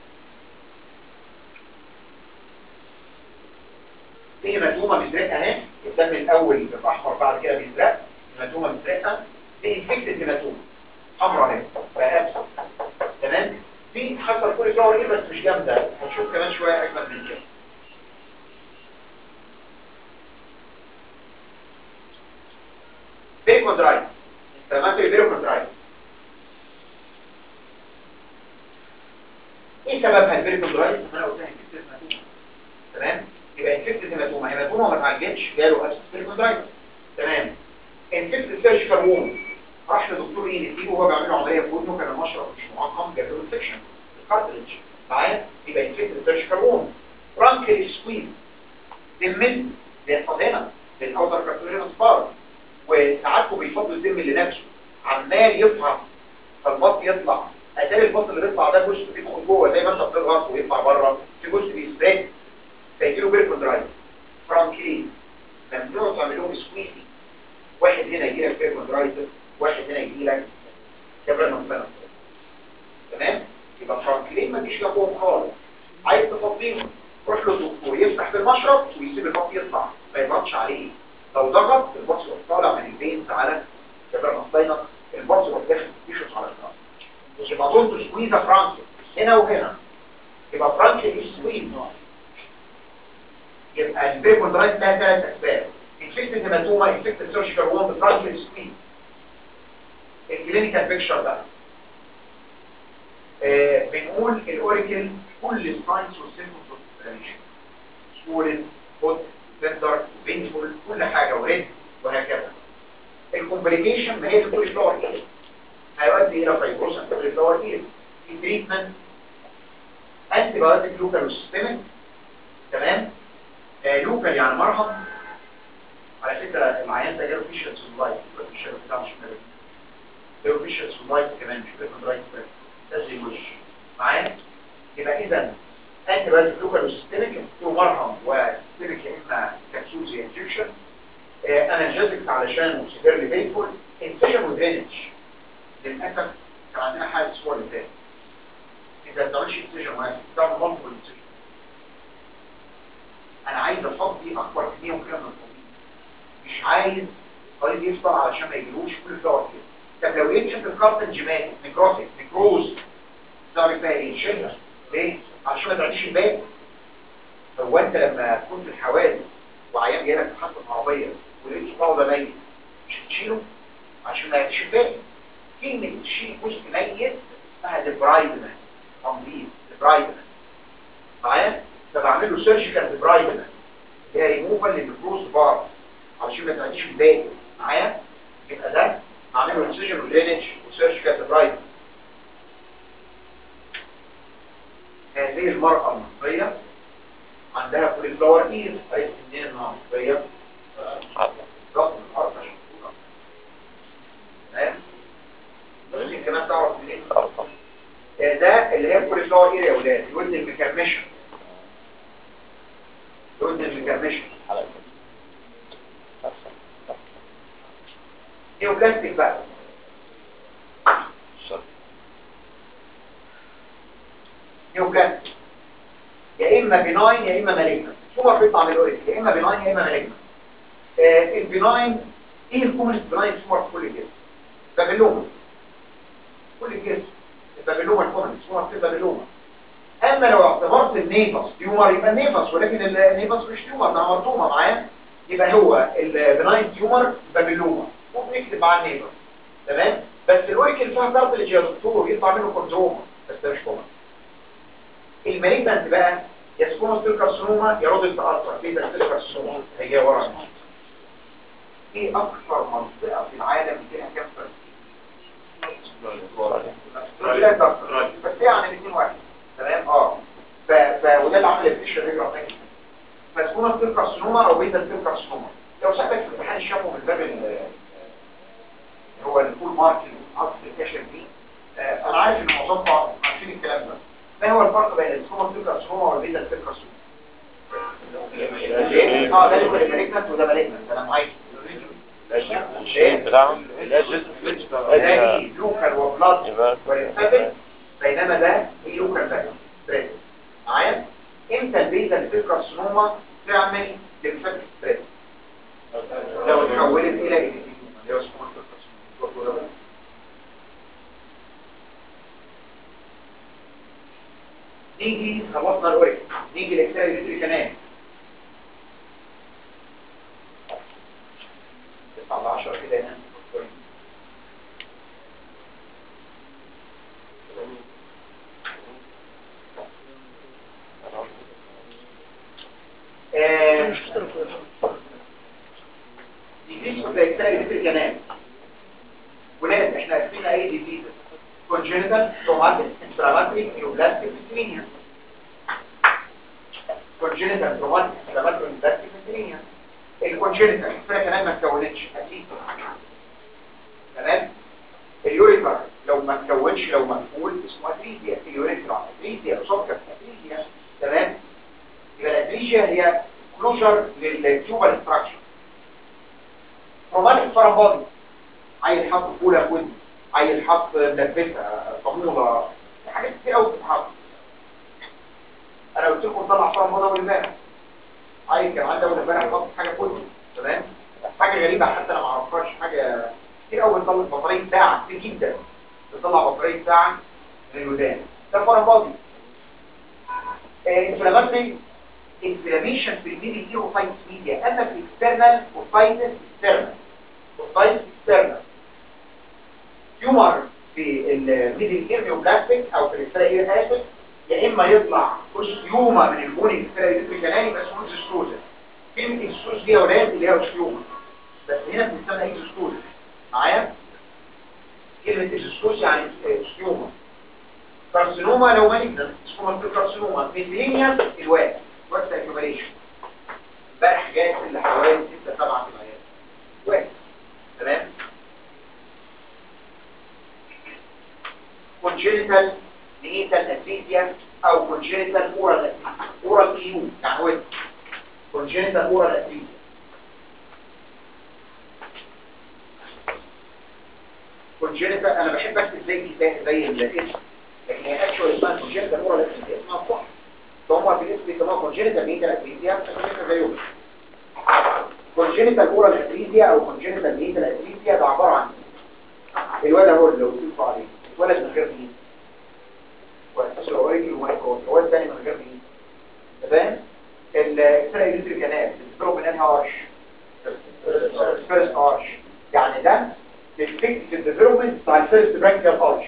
في هيماتوما مزرقه اهي الدم الاول الاحمر بعد كده بيزرق هيماتوما مزرقه دي انفكتد هيماتوما حمراء اهي بقى تمام في حصل كل فلاور ايه بس مش جامده هنشوف كمان شويه اجمل من كده بيركوندرايت انفلاماتوري بيركوندرايت ايه سببها البيركوندرايت انا قلت لك انفكتد هيماتوما تمام يبقى انفكتد هيماتوما هيماتوما ما اتعالجتش جاله اسيس بيركوندرايت تمام انفكتد سيرجيكال ووند راح لدكتور ايه نسيبه وهو بيعمل عمليه في ودنه كان المشرط مش معقم جاب له انفكشن الكارتريج معايا يبقى انفكتد سيرجيكال ووند فرانكلي سكويز دمن بيحصل هنا بالاوتر كارتريجنس بار وساعاتكم بيفضل الدم لنفسه عمال يطلع فالبط يطلع اتاري البط اللي بيطلع ده جزء بيدخل جوه زي ما انت بتضغط ويطلع بره في جزء بيسبريد فيجي له بيركوندرايت فرانكلي لما تقعدوا تعمل لهم سكويزي واحد هنا يجي لك بيركوندرايت واحد هنا يجي لك كبرنا مثلا تمام يبقى فرانكلين ما تجيش جنبهم خالص عايز تفضيهم روح له الدكتور يفتح بالمشرط ويسيب البط يطلع ما يضغطش عليه لو ضغط البط يروح طالع من البينز على كبرنا الصينة البط يروح داخل يشوط على الفرانك يبقى ضد سكويزه فرانكل هنا وهنا يبقى فرانكل سكويز يبقى البيركوندرايت لها ثلاث اسباب انفكتد هيماتوما انفكتد سيرجيكال ووند فرانكل سكويز الكلينيكال بيكتشر ده آه بنقول الاوريكل كل الساينس والسيمبتومز اوف انفلاميشن سولن هوت تندر بينفول كل حاجه وريد وهكذا الكومبليكيشن ما هي في كل فلاور ايه هيؤدي الى فايبروسن في كل فلاور ايه التريتمنت انتي بايوتيك لوكال وسيستميك تمام آه لوكال يعني مرهم على فكره العيان ده جاله فيشل سولايت الفيشل بتاعه مش مريض جاله فيشل سولايت كمان مش بيركوندرايت بس ده زي الوش معايا يبقى اذا انتي بايوتيك لوكال وسيستميك تو مرهم وسيستميك يا اما كبسول زي انجكشن انالجيزكس علشان سيفيرلي بينفول انفيشن ودرينج للاسف كان عندنا حاجه الاسبوع اللي فات انت ما بتعملش انسجن واحد بتعمل مالتيبل انسجن انا عايز افضي اكبر كميه ممكنه من الطبيب مش عايز طريق يفطر علشان ما يجيلوش كل فلاور كده طب لو لقيت انت الكارتنج مات نيكروتيك نيكروز تعمل فيها ايه؟ شيلها ليه؟ علشان ما تعديش الباقي هو انت لما تكون في الحوادث وعيان جاي لك في حادثه عربيه ولقيت صباعه ده ميت مش هتشيله عشان ما يعديش الباقي كلمه تشيل جزء ميت اسمها ديبرايدمنت تنظيف ديبرايدمنت معايا؟ فبعمل له سيرجيكال ديبرايدمنت هي ريموفال للنكروز بار علشان ما تعديش الباقي معايا؟ يبقى ده اعمل له انسجن ودرينج وسيرجيكال ديبرايدمنت هذه المرأة المصرية عندها كل فلاور اير عرفت منين انها مصرية ضغط الارض عشان تقولها تمام ممكن كمان تعرف منين ده اللي هي كل فلاور اير يا ولاد الودن المكرمشة الودن المكرمشة نيوبلاستيك بقى نيوبلاستيك يا اما بناين يا اما مالجنا ثم بيطلع من الاوريك يا اما بناين يا اما مالجنا آه البناين ايه الكومنست بناين ثمر في كل الجسم بابلوما كل الجسم البابلوما الكومنست ثمر في البابلوما اما لو اعتبرت النيفس تيومر يبقى النيفس ولكن النيفس مش تيومر ده مرطومه معاه يبقى هو البناين تيومر بابلوما وبنكتب مع النيفس تمام بس الاوريكل فيها كارتلج يا دكتور يطلع منه كونتروما بس ده مش كومن المالجنت بقى يا سكوموس سيل كارسينوما يا رودنت ارثر بيتا سيل كارسينوما هي ورا ايه اكثر منطقه في العالم فيها كانسر لا كانسر بس هي عن الاثنين واحد تمام اه ف... ف... وده اللي عمل الفيشر ريجر فسكوموس سيل كارسينوما او بيتا سيل كارسينوما لو سألك في امتحان الشامو من باب ال هو الفول مارك الاصل الكاشف دي آه انا عارف ان معظمكم عارفين الكلام ده ما هو الفرق بين السكوما سيل كارسينوما والبيتا سيل كارسينوما اه ده اللي هو المالجنت وده مالجنت انا معاك بتاعهم ده دي لوكال وبلاد وليمفاتيك بينما ده دي لوكال باك ستريس معايا امتى البيتا سيل كارسينوما تعمل ليمفاتيك ستريس لو اتحولت الى ايديتيوم اللي هو سكوما سيل كارسينوما نيجي خلصنا الاوريك نيجي الاكسال الفيتري كمان 9 10 كده هنا ديزيز اوف ذا اكسال الفيتري كمان ولاد احنا عارفين اي ديزيز congenital traumatic inflammatory neoplastic dyskinesia congenital traumatic inflammatory neoplastic dyskinesia الكونجنتال الفرق كمان ما تكونتش اكيد تمام اليوريتر لو ما تكونش لو مقفول اسمه اتريزيا اليوريتر اتريزيا سكر اتريزيا تمام يبقى الاتريزيا هي كلوجر للتيوبال ستراكشر تروماتيك فرامبادي عيل حط فوله في ودنه عيل حط ملبسه صموله حاجات كتير قوي بتتحط انا قلت لكم طلع فرامبادي اول امبارح عيل كان عنده اول امبارح حط حاجه في ودنه تمام حاجه غريبه حتى انا ما اعرفهاش حاجه كتير قوي بتطلع بطاريه ساعه كتير جدا بتطلع بطاريه ساعه من الودان ده فرامبادي انفلاماتري انفلاميشن في الميدل ايروفايتس ميديا اما في اكسترنال اوفايتس اكسترنال اوفايتس اكسترنال تيومر في الميدل ايرميوبلاستيك او في الاكسترا اسيد يا اما يطلع اوستيوما من البوني الاكسترا كانال يبقى اسمه اكزوستوزا كلمه اكزوستوز دي يا ولاد اللي هي اوستيوما بس هنا بنسميها اكزوستوز معايا كلمه اكزوستوز يعني اوستيوما كارسينوما لو مالجنت اسمه كارسينوما ميدلينيا الواد وقت اكيوميليشن امبارح جاي اللي حوالي 6 7 في العيال واد تمام congenital neonatal anesthesia او congenital oral anesthesia oral EU يعني وين congenital oral anesthesia congenital انا بحب اكتب زي زي الاسم لكن هي اكشوال اسمها congenital oral anesthesia اسمها صح فهم في الاسم بيسموها congenital neonatal anesthesia congenital زيهم congenital oral anesthesia او congenital neonatal anesthesia ده عباره عن الواد اهو اللي قلت لكم عليه ولد من غير مين والاساسل الاوريجي ومايكرون هو الثاني من غير مين تمام السنه يدري كانال بتضرب من انهي ارش الفيرست ارش يعني ده الفيكت في الديفلوبمنت بتاع الفيرست برانكيال ارش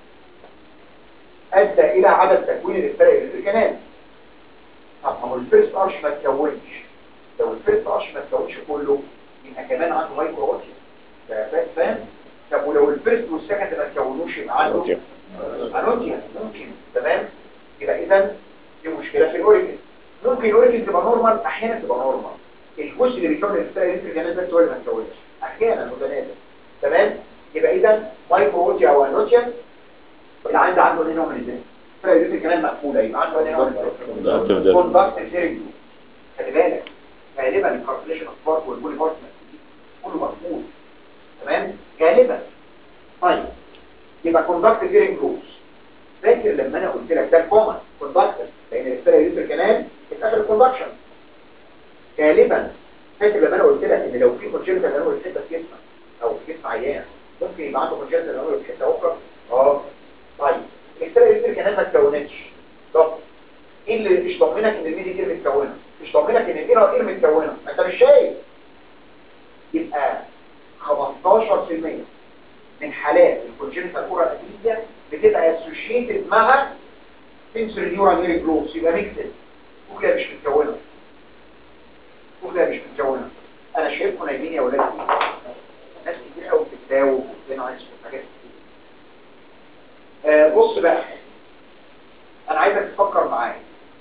ادى الى عدم تكوين الفرق يدري كانال طب هو الفيرست ارش ما تكونش لو الفيرست ارش ما تكونش كله يبقى كمان عنده مايكرو اوتيا فاهم طب ولو الفيرست والسكند ما تكونوش يبقى عنده انوتيا ممكن تمام يبقى اذا دي مشكله في الاوريجن ممكن الاوريجن تبقى نورمال احيانا تبقى نورمال الجزء اللي بيكون الستايل الكلام بس هو اللي ما تكونش احيانا وده نادر تمام يبقى اذا مايكروتيا او انوتيا اللي عنده عنده نوع من الزين الستايل الكلام مقفوله يبقى عنده نوع من الزين كوندكت سيرينج خلي بالك غالبا الكالكوليشن اوف بارت والبولي بارت كله مقفول تمام غالبا طيب يبقى كوندكت فيرنج جروبس زي فاكر لما انا قلت لك ده الكومن كوندكتور لان الاكسترا كمان اتقفل الكوندكشن غالبا فاكر لما انا قلت لك ان لو في كونجنتال انوري في حته في جسمك او في جسم عيان ممكن يبقى عنده كونجنتال انوري في حته اخرى اه طيب الاكسترا كمان ما اتكونتش طب ايه اللي مش ضامنك ان الميدي اير متكونه مش ضامنك ان الانر اير متكونه ما انت مش شايف يبقى 15% من حالات الكونجنتال اورال اتريزيا بتبقى اسوشيتد مع سنسوري نيورال اير جروث يبقى ميكسد كلها مش متكونه كلها مش متكونه انا شايفكم نايمين يا ولاد ناس كتير قوي بتتداوب وبتنعس وحاجات كتير آه بص بقى انا عايزك تفكر معايا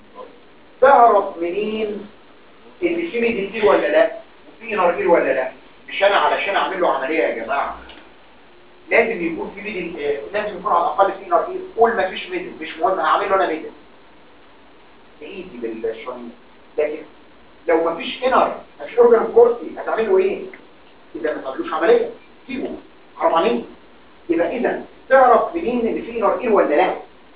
تعرف منين ان في ميديكير ولا لا وفي نارجير ولا لا مش انا علشان اعمل له عمليه يا جماعه لازم يكون في ميدل آه لازم يكون على الاقل في نارجير قول ما فيش ميدل مش مهم هعمل له انا ميدل بايدي بالشريط لكن لو ما فيش انر مش اورجان كورتي هتعمل له ايه اذا ما تعملوش عمليه سيبه حرام عليك يبقى اذا تعرف منين ان في نارجير ولا لا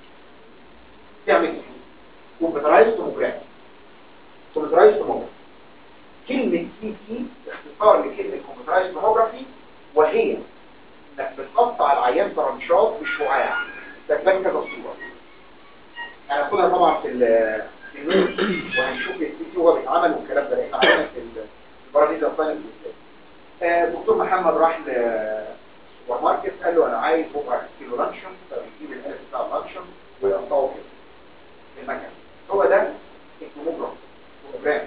تعمل كمبيوترايز توموجرافي كمبيوترايز توموجرافي كلمة سي تي اختصار لكلمة كمبيوترايز توموجرافي وهي انك بتقطع العيان ترنشات بالشعاع ده تبان كذا صورة هناخدها طبعا في في النور وهنشوف السي تي وهو بيتعمل والكلام ده لان عندنا في البراميل الثاني الدكتور محمد راح للسوبر ماركت قال له انا عايز ربع كيلو لانشون فبيجيب الالف بتاع اللانشون ويقطعه كده المكان هو ده الكموجرام كموجرام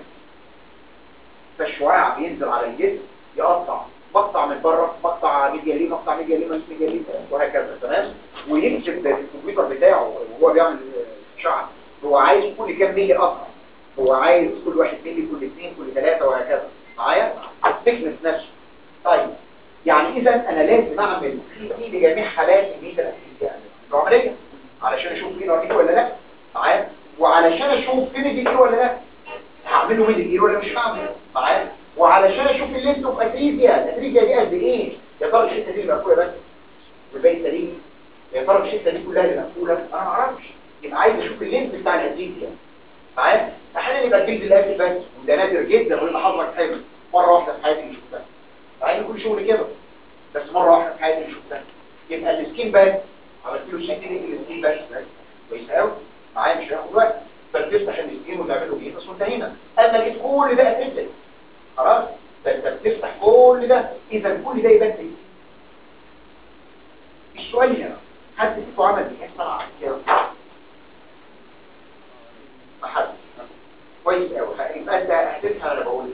فالشعاع بينزل على الجسم يقطع مقطع من بره مقطع ميديا ليه مقطع ميديا ليه ميديا ليه وهكذا تمام ويكتب في الكمبيوتر بتاعه وهو بيعمل شعر هو عايز كل كام ملي قطع هو عايز كل واحد ملي كل اثنين كل ثلاثة وهكذا معايا الثيكنس نفسه طيب يعني اذا انا لازم اعمل سي تي لجميع حالات الميتا يعني العمليه علشان اشوف في نار ولا لا معايا وعلشان اشوف في ميدي ايه ولا لا هعمله ميدي ايه ولا مش هعمله معايا وعلشان اشوف اللينت اوف اتريزيا الاتريزيا دي قد ايه يا ترى الحته دي مقفوله بس والباقي سليم يا ترى الحته دي كلها اللي مقفوله انا ما اعرفش يبقى عايز اشوف اللينت بتاع الاتريزيا معايا احيانا يبقى الجلد الاسود بس وده نادر جدا ويبقى حظك حلو مره واحده في حياتي اللي شفتها مع ان كل شغل كده بس مره واحده في حياتي اللي شفتها يبقى السكين بس عملت له سيتنج السكين بس كويس قوي معايا مش هياخد وقت فتفتح السكين وتعمل له جينس وانتهينا اما لقيت كل ده اتريزيا خلاص فانت بتفتح كل ده اذا كل ده يبقى السؤال هنا حد فيكم عمل ايه اسمع كده ما حد كويس قوي يبقى انت هتفهم انا بقول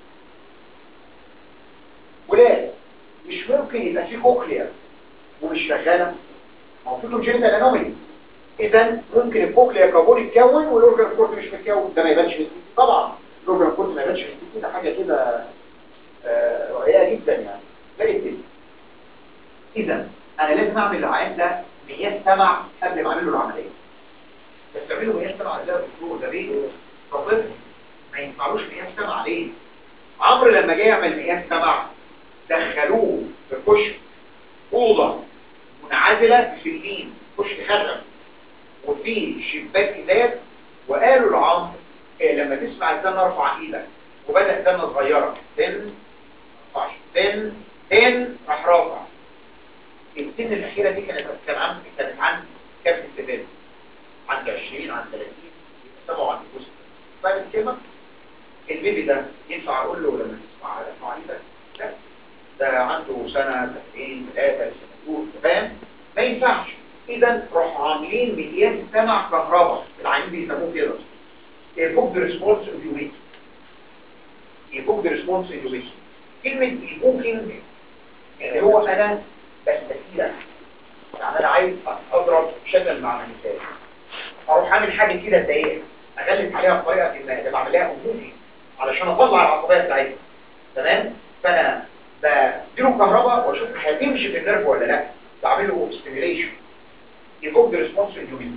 ولاد مش ممكن يبقى في كوكليا ومش شغاله ما هو في كونجنتال انومالي اذا ممكن الكوكليا كابون يتكون والاورجان كورت مش متكون ده ما يبانش من طبعا الاورجان كورت ما يبانش من ده حاجه كده رقيقه جدا يعني لا يبتدي اذا انا لازم اعمل للعيان ده مقياس سمع قبل ما اعمل له العمليه بس تعمله مقياس سمع ازاي يا دكتور ده بيه طفل ما ينفعلوش مقياس سمع ليه عمرو لما جه يعمل مقياس سمع دخلوه في كشك اوضه منعزله في اليمين كشك خشب وفي شباك ازاز وقالوا لعمرو إيه لما تسمع الزن ارفع ايدك وبدا زنه صغيره سن سن سن راح رافع السن الاخيره دي كانت كان عند كانت عند كام في السن عند 20 عند 30 سبعه عند جزء فاهم الكلمه البيبي ده ينفع اقول له لما تسمع ارفع ايدك لا ده عنده سنه سنتين ثلاثه سنتين فاهم ما ينفعش اذا راحوا عاملين مقياس سمع كهرباء العينين بيسموه كده ايفوكد ريسبونس اوديوميتر ايفوكد ريسبونس اوديوميتر كلمه ايفوكينج اللي هو انا بستثيرك يعني انا عايز اضرب شكل مع المثال اروح اعمل حاجه كده تضايقك اغلس عليها بطريقه ما ده بعمل لها ايفوكينج علشان اطلع العصبيه بتاعتها تمام فانا بديله كهرباء واشوف هتمشي في النيرف ولا لا بعمل له ستيميوليشن يفوق ريسبونس اندومينيوم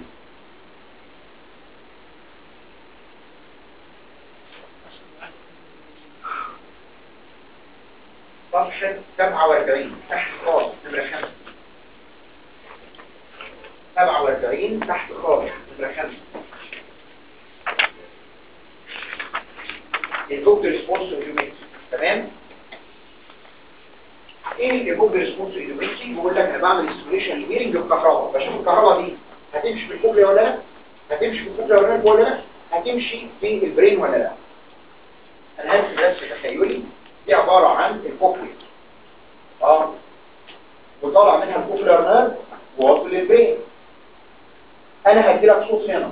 صفحة 47 تحت خالص نمرة 5 47 تحت خالص نمرة 5 البوك ريسبونس ايدومتري تمام ايه البوك ريسبونس ايدومتري بقول لك انا بعمل استيميشن لميرنج الكهرباء بشوف الكهرباء دي هتمشي في الكوبري ولا لا هتمشي في الكوبري ولا لا ولا لا هتمشي في البرين ولا لا انا هرسم رسم تخيلي دي عباره عن الكوبري اه وطالع منها الكوبلر نيرف وواصل للبرين انا هدي لك صوت هنا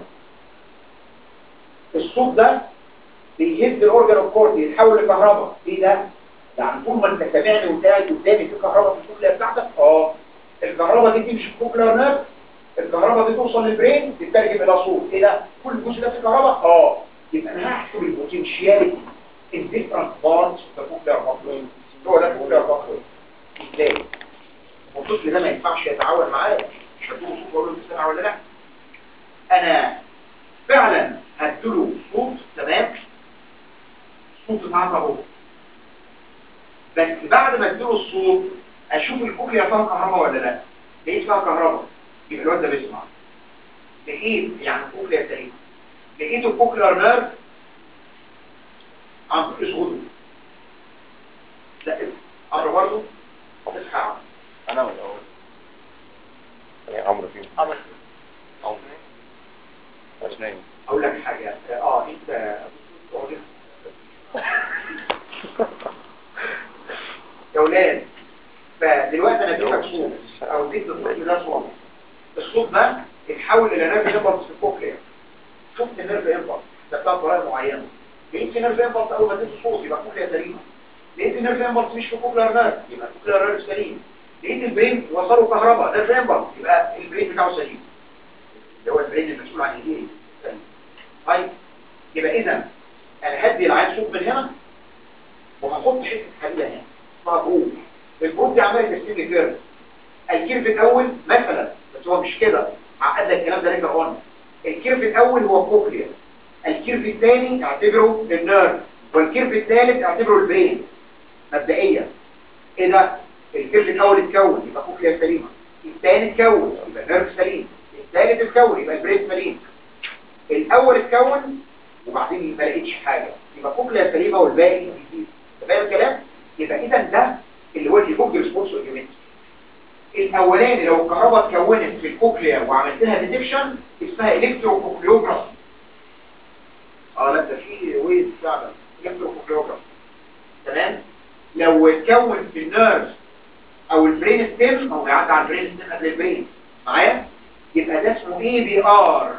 الصوت ده بيهز الاورجن الكورتي يتحول لكهرباء ايه ده يعني طول ما انت سامعني وانت قاعد قدامي في كهرباء في الكوبلر بتاعتك اه الكهرباء دي تمشي في الكوبلر نيرف الكهرباء دي توصل للبرين تترجم الى صوت ايه ده كل جزء ده في كهرباء اه يبقى انا هحسب البوتنشياليتي in different parts of the cochlear pathway هو ده الكوبلر باثوي ازاي والطفل ده ما ينفعش يتعاون معايا مش هدوله صوت واقول له انت سامع ولا لا انا فعلا هديله صوت تمام صوت اتعطى اهو بس بعد ما اديله الصوت اشوف الكوكليا فيها كهرباء ولا لا لقيت فيها كهرباء يبقى الواد ده بيسمع لقيت يعني الكوكليا سليمه لقيت الكوكلير نيرف عن طريق صوته لا امر برضه اصحى عمرو انا ولا هو يعني عمرو فين عمرو عمرو مش نايم اقول لك حاجه اه انت يا اولاد فدلوقتي انا اديتك صوت او اديت للطفل ده صوت الصوت ده اتحول الى نيرف امبلس في الكوكليا شفت النيرف امبلس ده بتاع طريقه معينه لقيت في نيرف امبلس اول ما اديت صوت يبقى الكوكليا سليمه لقيت النيرف امبلس مش في كوكليا نيرف يبقى الكوكليا نيرف سليم لقيت البرين وصله كهرباء نيرف امبلس يبقى البرين بتاعه سليم اللي هو البرين المسؤول عن الايه سليم طيب يبقى اذا انا هدي العين صوت من هنا وهحط حته حديده هنا اسمها بروب البروب دي عماله ترسم لي كيرف الكيرف الاول مثلا بس هو مش كده عقد لك الكلام ده ليتر اون الكيرف الاول هو الكوكليا الكيرف الثاني اعتبره النيرف والكيرف الثالث اعتبره البرين مبدئيا ايه ده الكيرف الاول اتكون يبقى كوكليا سليمه الثاني اتكون يبقى النيرف سليم الثالث اتكون يبقى البرين سليم الاول اتكون وبعدين ما لقيتش حاجه يبقى كوكليا سليمه والباقي جديد فاهم الكلام يبقى اذا ده اللي هو الايفوك ريسبونس اورجيومنت الاولاني لو الكهرباء اتكونت في الكوكليا وعملت لها ديتكشن اسمها الكتروكوكليوجرافي اه لا ده في ويز فعلا الكتروكوكليوجرافي تمام لو اتكون في النيرف او البرين ستيم او بيعدي على البرين ستيم قبل البرين معايا يبقى ده اسمه اي بي ار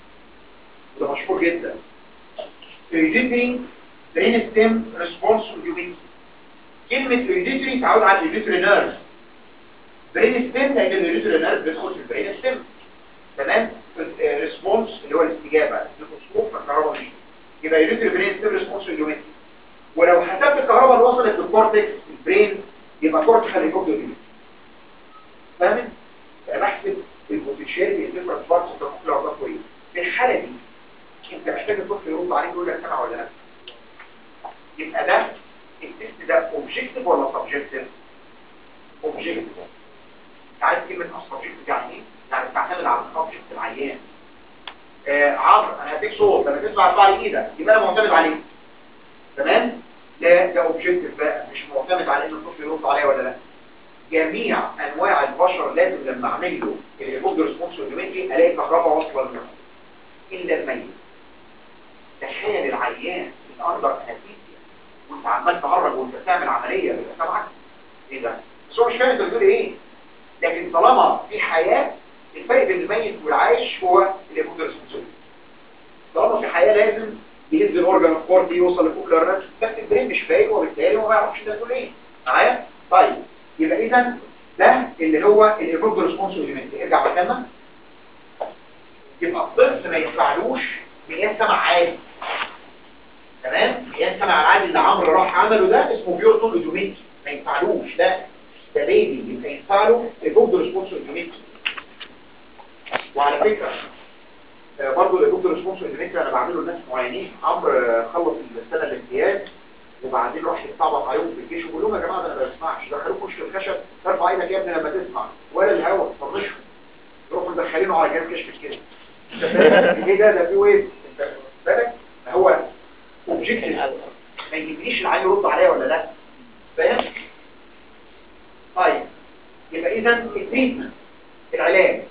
وده مشهور جدا hereditary brain stem response audiometry كلمة hereditary تعود على hereditary nerve brain stem لأن الhereditary nerve بيدخل في البرين ستيم تمام ريسبونس اللي هو الاستجابة الميكروسكوب فالكهرباء مش يبقى hereditary brain stem response audiometry ولو حسبت الكهرباء اللي وصلت للكورتكس البرين يبقى كورتيكال ريكوردر فاهم؟ انا بحسب البوتنشال الديفرنت بارتس اوف ذا كوكلر باثوي في الحالة دي انت محتاج الطفل يرد عليك يقول لك سمع ولا لا يبقى ده التست ده اوبجكتيف ولا سبجكتيف اوبجكتيف عارف كلمه سبجكتيف يعني ايه يعني بتعتمد على السبجكت العيان آه عمرو انا هديك صوت لما تسمع ارفع لي ايدك يبقى انا معتمد عليه تمام لا ده اوبجكتيف بقى مش معتمد على ان الطفل يرد عليا ولا لا جميع انواع البشر لازم لما اعمل له الريبورت ريسبونس اوديومتري الاقي كهرباء واصله للمخ الا الميت تخيل العيان الاندر انستيزيا وانت عمال تهرج وانت بتعمل عمليه يبقى سامعك ايه ده بس هو مش فاهم انت بتقول ايه لكن طالما في حياه الفرق بين الميت والعايش هو الريبورت ريسبونس طالما في حياه لازم يهز الاورجن الكورتي يوصل للكوكلر بس البرين مش فايق وبالتالي هو ما يعرفش ده تقول ايه معايا طيب يبقى اذا ده اللي هو الايفورد ريسبونس ايليمنت ارجع مكاننا يبقى الطفل ما يدفعلوش مقياس سمع عادي تمام مقياس سمع العادي اللي عمرو راح عمله ده اسمه بيورتون ايدوميتري ما ينفعلوش ده ده بيبي يبقى ينفع له ايفورد ريسبونس ايدوميتري وعلى فكره آه، برضه الايفورد ريسبونس ايدوميتري انا بعمله لناس معينين عمرو آه، خلص السنه الامتياز وبعدين راح يستعبط عليهم في الجيش ويقول لهم يا جماعه ده انا ما بسمعش دخلوه كشك الخشب ارفع ايدك يا ابني لما تسمع ولا الهوا طنشهم يروحوا مدخلينه على جهاز كشف الكلى انت فاهم ايه ده ده في ويف انت واخد بالك ما هو اوبجكتيف ما يجيبليش العيان يرد عليا ولا لا فاهم طيب يبقى اذا التريتمنت العلاج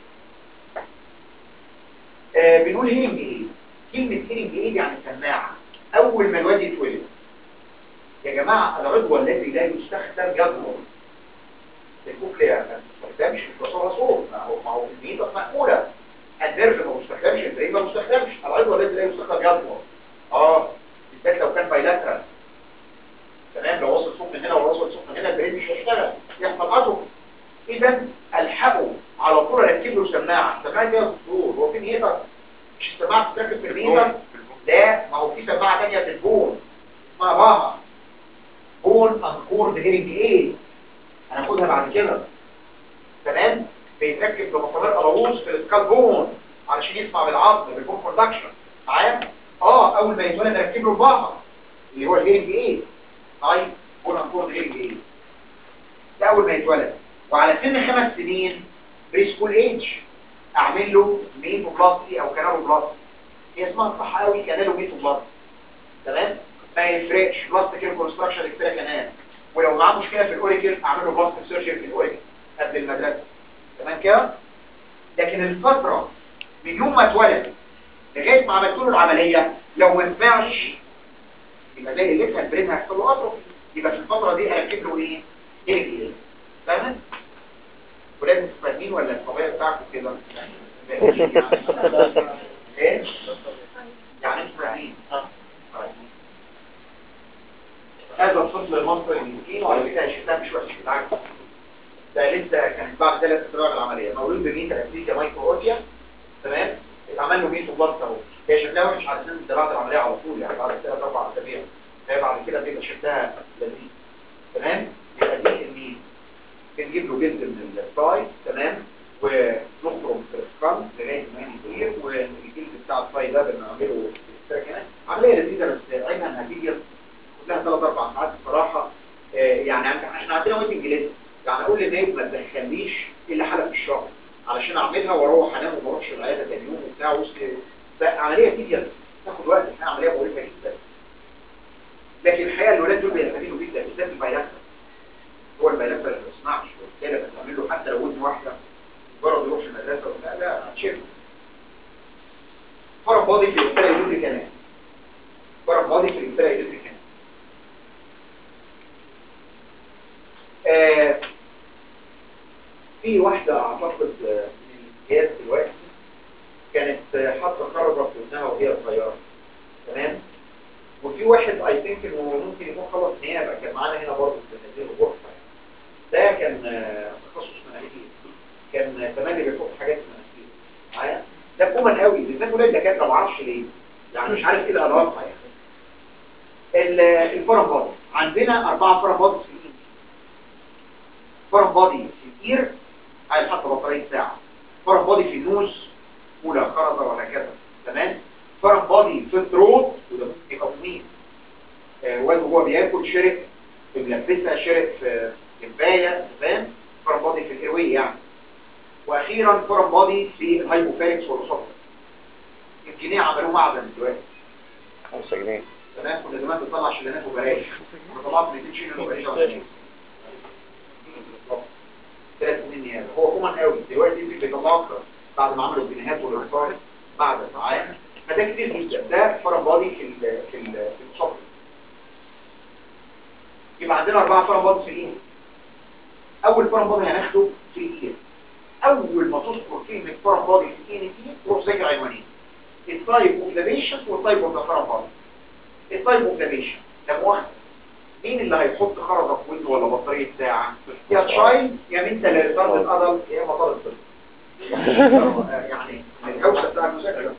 آه بنقول هيرنج ايد كلمه هيرنج ايد يعني سماعه اول ما الواد يتولد يا جماعه العضو الذي لا يستخدم يضمر الكوكليا ما بتستخدمش مش بصورها صوت ما هو ما هو الميتة مقبوله النيرف ما بيستخدمش البرين ما بيستخدمش العضو الذي لا يستخدم يضمر اه بالذات لو كان بايلاترال تمام لو وصل صوت من هنا ووصل صوت من هنا البرين مش هيشتغل يحصل قطع اذا الحقه على طول اركب له سماعه سماعه يا دكتور هو فين هيتر مش السماعه بتتركب في الهيتر لا ما هو في سماعه ثانيه في البون اسمها باها بون انكورد هيرنج ايد هناخدها بعد كده تمام بيتركب بمسامير قلاووز في السكال بون علشان يسمع بالعظم بالبون كوندكشن معايا اه اول ما يتولد نركب له الباها اللي هو الهيرنج ايد طيب بون انكورد هيرنج ايد ده اول ما يتولد وعلى سن خمس سنين بري سكول ايج اعمل له ميتو بلاستي او كانالو بلاستي هي اسمها الصح قوي كانالو ميتو بلاستي تمام ما يفرقش بلاستيك ريكونستراكشن اكسترا كانال ولو معاه مشكله في الاوريكل اعمل له بلاستيك سيرجري في الاوريكل قبل المدرسه تمام كده لكن الفتره من يوم ما اتولد لغايه ما عملت له العمليه لو ما سمعش يبقى زي اللي لسه البرين هيحصل له اطرف يبقى في الفتره دي اركب له ايه؟ ايه فاهم؟ ولازم تفهمين ولا الطبيعه بتاعكم كده؟ ايه؟ يعني انتوا فاهمين هذا الطفل المصري المسكين وعلى فكره شكلها مش وحش بالعكس ده لسه كانت بعد ثلاث اسابيع من العمليه مولود بميتا اسيكا مايكرو اوتيا تمام اتعمل له ميتو بلاست اهو هي شكلها وحش علشان ده بعد العمليه على طول يعني بعد ثلاث اربع اسابيع هي بعد كده بيبقى شكلها لذيذ تمام يبقى دي الميل بنجيب له جلد من الثاي تمام ونخرم في السكان لغايه ما يطير والجلد بتاع الثاي ده بنعمله كمان عمليه لذيذه بس عينها انها تيجي كلها ثلاث اربع ساعات الصراحه آه يعني احنا عندنا ويتنج ليست يعني اقول للنايب ما تدخلنيش الا حلقه في الشهر علشان اعملها واروح انام وما اروحش العياده تاني يوم وبتاع وسط عمليه تيجي تاخد وقت الحقيقه عمليه مؤلمه جدا لكن الحقيقه الولاد دول بيستفيدوا جدا بالذات البايلاتر هو البيانات اللي ما بيسمعش وبالتالي بتعمل له حتى لو ودن واحده مجرد يروح المدرسه ولا لا هتشيل فرق فاضي في الانسان يدرك كمان فرق فاضي في الانسان يدرك كمان آه في واحده اعتقد من الجهاز دلوقتي كانت حاطه خرجه في ودنها وهي صغيره تمام وفي واحد اي ثينك انه ممكن يكون خلص نيابه كان معانا هنا برضه في هذه الغرفه ده كان تخصص مناخير كان تملي بيحط حاجات في مناخير معايا ده كومن قوي بالذات ولاد دكاتره ما اعرفش ليه يعني مش عارف ايه العلاقه يعني الفورم بادي عندنا اربعه فورم بادي في الايد فورم بادي في الاير عايز حتى بطاريه ساعه فورم بادي في النوز اولى خرزه وهكذا تمام فورم بادي في الثروت وده يبقى طويل والده هو بياكل شرق في ملبسه شرق في كفايه تمام فورم بادي في الايروي يعني واخيرا فورم بادي في الهايبوفاريكس والاسوفر الجنيه عملوه معدن دلوقتي 5 جنيه تمام كنا زمان بنطلع شلانات وبلاش كنا طلعت 200 شيلين وبلاش ولا ثلاث سنين نيابه هو كومن قوي دلوقتي يمكن بيطلعوا اكتر بعد ما عملوا الجنيهات والارصاد بعد معايا فده كتير جدا ده فورم بادي في ال في ال في الاسوفر يبقى عندنا اربعه فورم بادي في الايد اول فورم بادي هناخده في الايد اول ما تذكر كلمه فورم بادي في الاي ان تي تروح ذاكر عنوانين التايب اوف ذا بيشنت والتايب اوف ذا فورم بادي التايب اوف ذا بيشنت ده مؤخر مين اللي هيحط خرزه في ودنه ولا بطاريه ساعه يا تشايلد يا بنت اللي ريتارد الادلت يا اما طالب طب يعني الهوسه بتاع المذاكره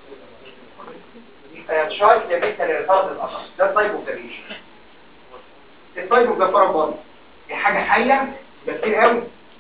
يا تشايلد يا بنت اللي ريتارد الادلت ده التايب اوف ذا بيشنت التايب اوف ذا فورم بادي دي حاجه حيه ده كتير قوي